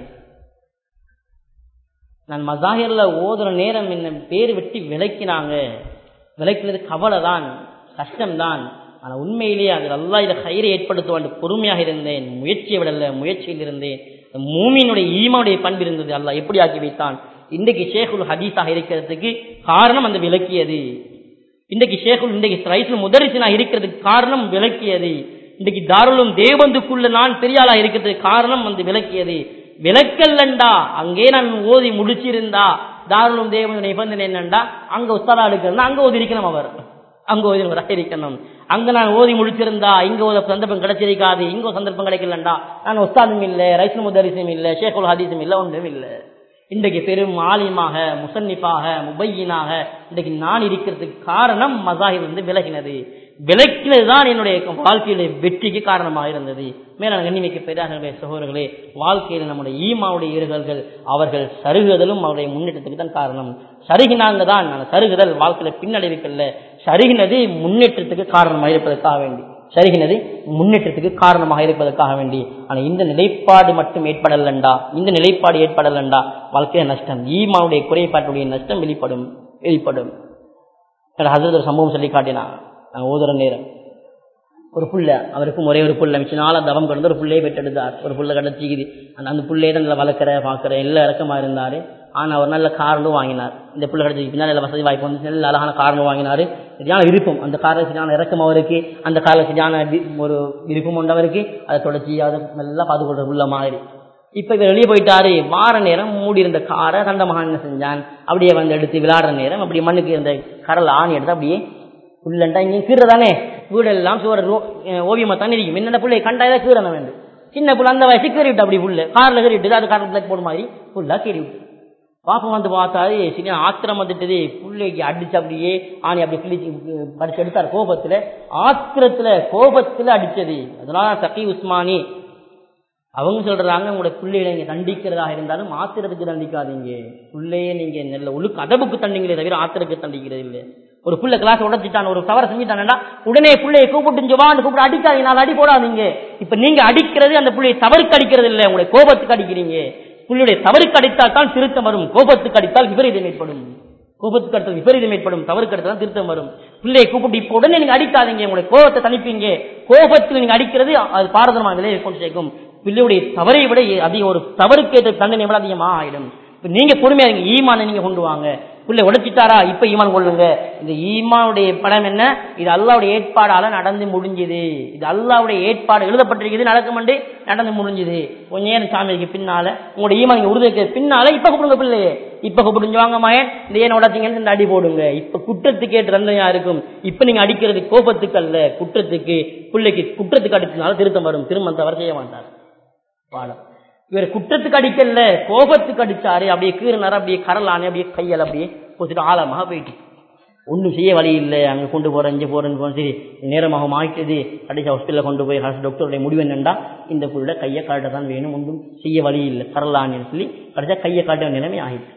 நான் மசாஹிர்ல ஓதுற நேரம் என்ன பேர் வெட்டி விளக்கினாங்க விளக்கினது கவலை தான் கஷ்டம்தான் ஆனா உண்மையிலேயே அதில் அல்லா இதை கயிறை ஏற்படுத்துவான் பொறுமையாக இருந்தேன் முயற்சியை விடல முயற்சியில் இருந்தேன் மூமியினுடைய ஈமாவுடைய பண்பு இருந்தது அல்லா எப்படி ஆக்கி வைத்தான் இன்றைக்கு ஷேகுல் ஹதீஸாக இருக்கிறதுக்கு காரணம் அந்த விளக்கியது இன்றைக்கு ஷேகுல் இன்றைக்கு ரைசுல் முதரிசனாக இருக்கிறதுக்கு காரணம் விளக்கியது இன்றைக்கு தாருளும் தேவந்துக்குள்ள நான் பெரியாளா இருக்கிறதுக்கு காரணம் வந்து விளக்கியது விளக்கல்லண்டா அங்கே நான் ஓதி முடிச்சிருந்தா தாருளும் தேவன் நிபந்தனை என்னண்டா அங்க உஸ்தாதா எடுக்கிறதா அங்க ஓதி இருக்கணும் அவர் அங்க ஓதி இருக்கணும் அங்க நான் ஓதி முடிச்சிருந்தா இங்க ஒரு சந்தர்ப்பம் கிடைச்சிருக்காது இங்க ஒரு சந்தர்ப்பம் கிடைக்கலண்டா நான் உஸ்தாதும் இல்ல ரைசுல் முதரிசும் இல்ல ஷேகுல் ஹதீஸும் இல்ல ஒன்றும் இல்ல இன்றைக்கு பெரும் ஆலிமாக முசன்னிப்பாக முபையினாக இன்றைக்கு நான் இருக்கிறதுக்கு காரணம் மசாஹிப் வந்து விலகினது விலக்கினது தான் என்னுடைய வாழ்க்கையில வெற்றிக்கு காரணமாக இருந்தது மேலான கண்ணிமைக்கு பெரியார்களுடைய சகோதரர்களே வாழ்க்கையில் நம்முடைய ஈமாவுடைய இருகல்கள் அவர்கள் சருகுதலும் அவருடைய முன்னேற்றத்துக்கு தான் காரணம் சருகினாங்க தான் அந்த சருகுதல் வாழ்க்கையில பின்னடைவுக்கல்ல சருகினது முன்னேற்றத்துக்கு காரணமாக இருப்பதற்காக வேண்டி சருகினது முன்னேற்றத்துக்கு காரணமாக இருப்பதற்காக வேண்டி ஆனா இந்த நிலைப்பாடு மட்டும் ஏற்படலண்டா இந்த நிலைப்பாடு ஏற்படலண்டா வாழ்க்கையில நஷ்டம் ஈமாவுடைய குறைபாட்டுடைய நஷ்டம் வெளிப்படும் வெளிப்படும் ஹசரத் ஒரு சம்பவம் சொல்லி காட்டினா நாங்கள் ஓதுற நேரம் ஒரு புள்ள அவருக்கும் ஒரே ஒரு புள்ள மிச்ச நாளா தவம் கடந்து ஒரு புள்ளையை பெற்றெடுத்தார் ஒரு புள்ள கடச்சிக்குது அந்த அந்த புள்ளையை தான் நல்லா வளர்க்குற பார்க்குற எல்லாம் இறக்கமா இருந்தாரு ஆனால் அவர் நல்ல காரணம் வாங்கினார் இந்த புள்ள கிடைச்சதுக்கு பின்னால் நல்ல வசதி வாய்ப்பு வந்து நல்ல அழகான காரணம் வாங்கினார் சரியான விருப்பம் அந்த காரில் சரியான இறக்கம் அவருக்கு அந்த காரில் சரியான வி- ஒரு விருப்பம் உண்டவருக்கு அதை தொடச்சி அதை நல்லா பார்த்துக்கொள்ற உள்ள மாதிரி இப்போ இவர் வெளியே போயிட்டாரு வார நேரம் மூடி இருந்த காரை கண்ட மகான் என்ன செஞ்சான் அப்படியே வந்து எடுத்து விளையாடுற நேரம் அப்படியே மண்ணுக்கு இருந்த கடல் ஆணி எடுத்து அப்படியே புல்லண்டா இங்கே கீரை தானே வீடெல்லாம் சுவர் ஓவியமா தானே இருக்கும் என்னென்ன பிள்ளை கண்டா ஏதாவது கீரன வேண்டும் சின்ன புள்ள அந்த வயசு கீறிவிட்டு அப்படி புல்லு காரில் கீறிட்டு அது காரில் போட மாதிரி ஃபுல்லாக கீறி விட்டு பாப்பம் வந்து பார்த்தாரு சரியா ஆத்திரம் வந்துட்டது பிள்ளைக்கு அடிச்சு அப்படியே ஆணி அப்படி கிழிச்சு படிச்சு எடுத்தார் கோபத்துல ஆத்திரத்துல கோபத்துல அடிச்சது அதனால சக்கி உஸ்மானி அவங்க சொல்றாங்க உங்களோட பிள்ளைகளை நீங்க தண்டிக்கிறதாக இருந்தாலும் ஆத்திரத்துக்கு தண்டிக்காதீங்க பிள்ளைய நீங்க நல்ல ஒழுக்கு அதபுக்கு தண்டிங்களே தவிர ஆத்திரத்துக்கு தண்டிக்கிறது இல்லை ஒரு புள்ள கிளாஸ் உடைச்சிட்டான் ஒரு தவறு செஞ்சுட்டானா உடனே பிள்ளையை கூப்பிட்டு ஜவான்னு கூப்பிட்டு அடிக்காதீங்க நாலு அடி போடாதீங்க இப்ப நீங்க அடிக்கிறது அந்த பிள்ளையை தவறுக்கு அடிக்கிறது இல்லை உங்களுடைய கோபத்துக்கு அடிக்கிறீங்க பிள்ளையுடைய தவறுக்கு அடித்தால் தான் திருத்தம் வரும் கோபத்துக்கு அடித்தால் விபரீதம் ஏற்படும் கோபத்துக்கு அடுத்தது விபரீதம் ஏற்படும் தவறுக்கு அடுத்தது தான் திருத்தம் வரும் பிள்ளையை கூப்பிட்டு இப்போ உடனே நீங்க அடிக்காதீங்க உங்களுடைய கோபத்தை தணிப்பீங்க கோபத்தில் நீங்க அடிக்கிறது அது பாரதமான விலையை கொண்டு சேர்க்கும் பிள்ளையுடைய தவறை விட அதிக ஒரு தவறுக்கு ஏற்ற தண்டனை விட அதிகமா ஆயிடும் இப்ப நீங்க பொறுமையா இருங்க ஈமானை நீங்க கொண்டு வாங்க பிள்ளை உடைச்சிட்டாரா இப்ப ஈமான் கொள்ளுங்க இந்த ஈமானுடைய படம் என்ன இது அல்லாவுடைய ஏற்பாடால நடந்து முடிஞ்சுது இது அல்லாவுடைய ஏற்பாடு எழுதப்பட்டிருக்குது நடக்குமண்டு நடந்து முடிஞ்சுது கொஞ்ச நேரம் சாமிக்கு பின்னால உங்களுடைய ஈமான் நீங்க உறுதிக்கு பின்னால இப்ப கூப்பிடுங்க பிள்ளையே இப்ப கூப்பிடுங்க வாங்க மகன் இந்த ஏன் உடச்சிங்கன்னு இந்த அடி போடுங்க இப்ப குற்றத்துக்கு ஏற்ற தண்டனையா இருக்கும் இப்ப நீங்க அடிக்கிறது கோபத்துக்கு அல்ல குற்றத்துக்கு பிள்ளைக்கு குற்றத்துக்கு அடிச்சதுனால திருத்தம் வரும் திரும்ப தவறு செய்ய மாட்டார் பாடம் இவர் குற்றத்துக்கு அடிக்கல கோபத்துக்கு அடிச்சாரு அப்படியே கீறினாரு அப்படியே கரலானே அப்படியே கையால் அப்படியே போச்சுட்டு ஆழமாக போயிட்டு ஒன்றும் செய்ய வழி இல்லை அங்கே கொண்டு போகிறேன் இங்கே போகிறேன்னு போன சரி நேரமாக ஆயிட்டது கடைசி ஹாஸ்பிட்டலில் கொண்டு போய் டாக்டருடைய முடிவு என்னண்டா இந்த புள்ள கையை காட்ட தான் வேணும் ஒன்றும் செய்ய வழி இல்லை கரலான்னு சொல்லி கடைசியாக கையை காட்ட நிலைமை ஆயிடுச்சு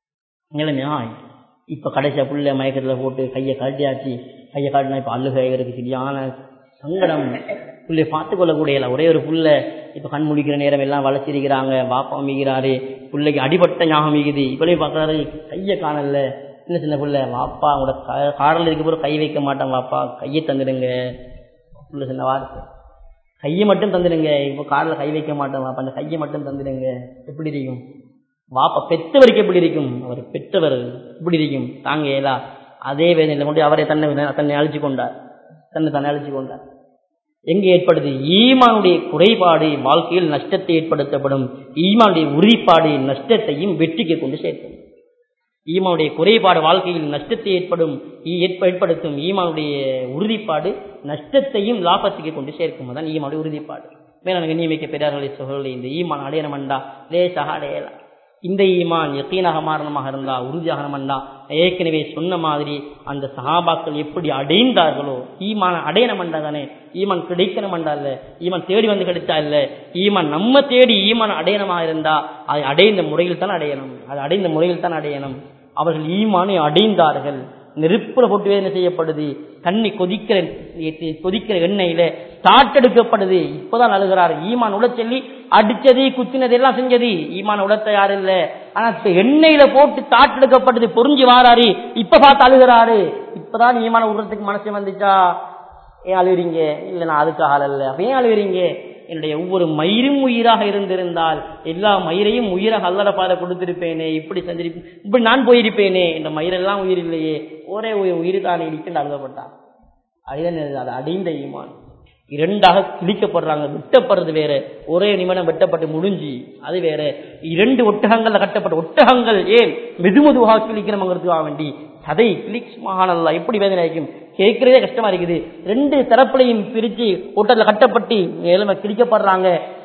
நிலைமை ஆயிடுச்சு இப்போ கடைசியாக புள்ள மயக்கத்தில் போட்டு கையை கழட்டியாச்சு கையை காட்டினா இப்போ அழுகை இவருக்கு சரியான சங்கடம் புள்ளைய பார்த்து கொள்ளக்கூடிய ஒரே ஒரு புள்ள இப்ப கண் முடிக்கிற நேரம் எல்லாம் வளர்ச்சிருக்கிறாங்க வாப்பா மீகிறாரு பிள்ளைக்கு அடிபட்ட ஞாபகம் மிகுது இப்படியே பார்க்கறாரு கையை காணல சின்ன சின்ன புள்ள வாப்பா உங்களோட காரில் இருக்க போற கை வைக்க மாட்டான் வாப்பா கையை தந்துடுங்க புள்ள சின்ன வார்த்தை கையை மட்டும் தந்துடுங்க இப்போ காரில் கை வைக்க மாட்டோம் வாப்பா அந்த கையை மட்டும் தந்துடுங்க எப்படி இருக்கும் வாப்பா பெற்றவருக்கு எப்படி இருக்கும் அவர் பெற்றவர் எப்படி இருக்கும் தாங்க ஏலா அதே வேதனையில் கொண்டு அவரை தன்னை தன்னை அழிச்சு கொண்டார் தன்னை தன்னை அழிச்சு கொண்டார் எங்கே ஏற்படுது ஈமானுடைய குறைபாடு வாழ்க்கையில் நஷ்டத்தை ஏற்படுத்தப்படும் ஈமானுடைய உறுதிப்பாடு நஷ்டத்தையும் வெற்றிக்கு கொண்டு சேர்க்கும் ஈமானுடைய குறைபாடு வாழ்க்கையில் நஷ்டத்தை ஏற்படும் ஏற்படுத்தும் ஈமானுடைய உறுதிப்பாடு நஷ்டத்தையும் லாபத்துக்கு கொண்டு சேர்க்கும் அதான் ஈமானுடைய உறுதிப்பாடு மேலான கண்ணியமிக்க பெரியார்களை சொல்ல இந்த ஈமான் அடையணுமண்டா லேசாக அடையலாம் இந்த ஈமான் யக்கீனாக மாரணமாக இருந்தா உறுதியாக மண்டா ஏற்கனவே சொன்ன மாதிரி அந்த சஹாபாக்கள் எப்படி அடைந்தார்களோ ஈமான் அடையணமண்டா தானே ஈமான் கிடைக்கணுமண்டா இல்ல ஈமான் தேடி வந்து கிடைச்சா இல்ல ஈமான் நம்ம தேடி ஈமான் அடையணமா இருந்தா அதை அடைந்த முறையில் தான் அடையணும் அது அடைந்த முறையில் தான் அடையணும் அவர்கள் ஈமானை அடைந்தார்கள் நெருப்புல போட்டு வேதனை செய்யப்படுது தண்ணி கொதிக்கிற கொதிக்கிற எண்ணெயில தாட்டெடுக்கப்படுது இப்பதான் அழுகிறார் ஈமான் உட சொல்லி அடிச்சது குத்தினது எல்லாம் செஞ்சது ஈமான் உடத்த யாரும் இல்ல ஆனா இப்ப எண்ணெயில போட்டு தாட்டெடுக்கப்படுது பொறிஞ்சு வாராரு இப்ப பார்த்து அழுகிறாரு இப்பதான் ஈமான விடுறதுக்கு மனசு வந்துச்சா ஏன் அழுகிறீங்க இல்ல நான் அதுக்காக அல்ல அப்ப ஏன் அழுகிறீங்க என்னுடைய ஒவ்வொரு மயிரும் உயிராக இருந்திருந்தால் எல்லா மயிரையும் உயிராக அல்லட பாதை கொடுத்திருப்பேனே இப்படி செஞ்சிருப்பேன் இப்படி நான் போயிருப்பேனே இந்த மயிரெல்லாம் உயிர் இல்லையே ஒரே உயிர் தானே இருக்கின்ற அழுதப்பட்டான் அதுதான் அது அடைந்த ஈமான் இரண்டாக கிழிக்கப்படுறாங்க வெட்டப்படுறது வேற ஒரே நிமிடம் வெட்டப்பட்டு முடிஞ்சு அது வேற இரண்டு ஒட்டகங்கள்ல கட்டப்பட்ட ஒட்டகங்கள் ஏன் மெதுமெதுவாக கிழிக்கணுங்கிறதுக்காக வேண்டி சதை கிளிக்ஸ் மகானல்லா எப்படி வேதனை ஆகும் கேட்கறதே கஷ்டமா இருக்குது ரெண்டு தரப்புலையும் பிரிச்சு ஒட்டல கட்டப்பட்டு நிலைமை கிழிக்கப்படுறாங்க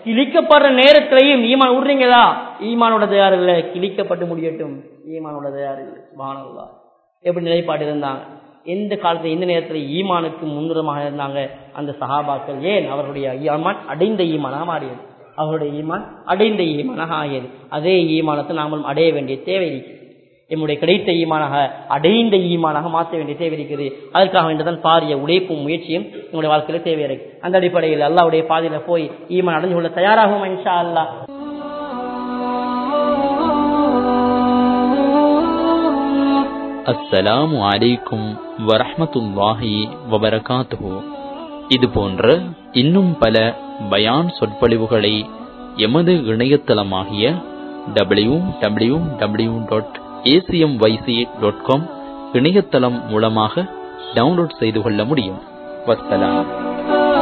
கிழிக்கப்படுற நேரத்திலையும் ஈமான் விடுறீங்களா ஈமானோட தயார் இல்லை கிழிக்கப்பட்டு முடியட்டும் ஈமானோட தயார் இல்லை சுபானல்லா எப்படி நிலைப்பாடு இருந்தாங்க எந்த காலத்துல எந்த நேரத்துல ஈமானுக்கு முன்னுரமாக இருந்தாங்க அந்த சஹாபாக்கள் ஏன் அவருடைய ஈமான் அடைந்த ஈமானாக மாறியது அவருடைய ஈமான் அடைந்த ஈமானாக ஆகியது அதே ஈமானத்தை நாமல் அடைய வேண்டிய தேவை இருக்கிறது நம்முடைய கிடைத்த ஈமானாக அடைந்த ஈமானாக மாற்ற வேண்டிய தேவை இருக்கிறது அதற்காக வேண்டியதான் பாரிய உழைப்பும் முயற்சியும் நம்முடைய வாழ்க்கையில தேவை இருக்கு அந்த அடிப்படையில் அல்லாவுடைய பாதையில போய் ஈமான் அடைஞ்சு கொள்ள தயாராகும் இன்ஷா அல்லாஹ் அஸ்ஸலாமு அலைக்கும் வரஹ்மத்துல்லாஹி வபரகாத்துஹு இது போன்ற இன்னும் பல பயான் சொற்பொழிவுகளை எமது இணையதளமாகிய W W W dot ACM YC dot com இணையதளம் மூலமாக டவுன்லோட் செய்து கொள்ள முடியும் வஸ்ஸலாம்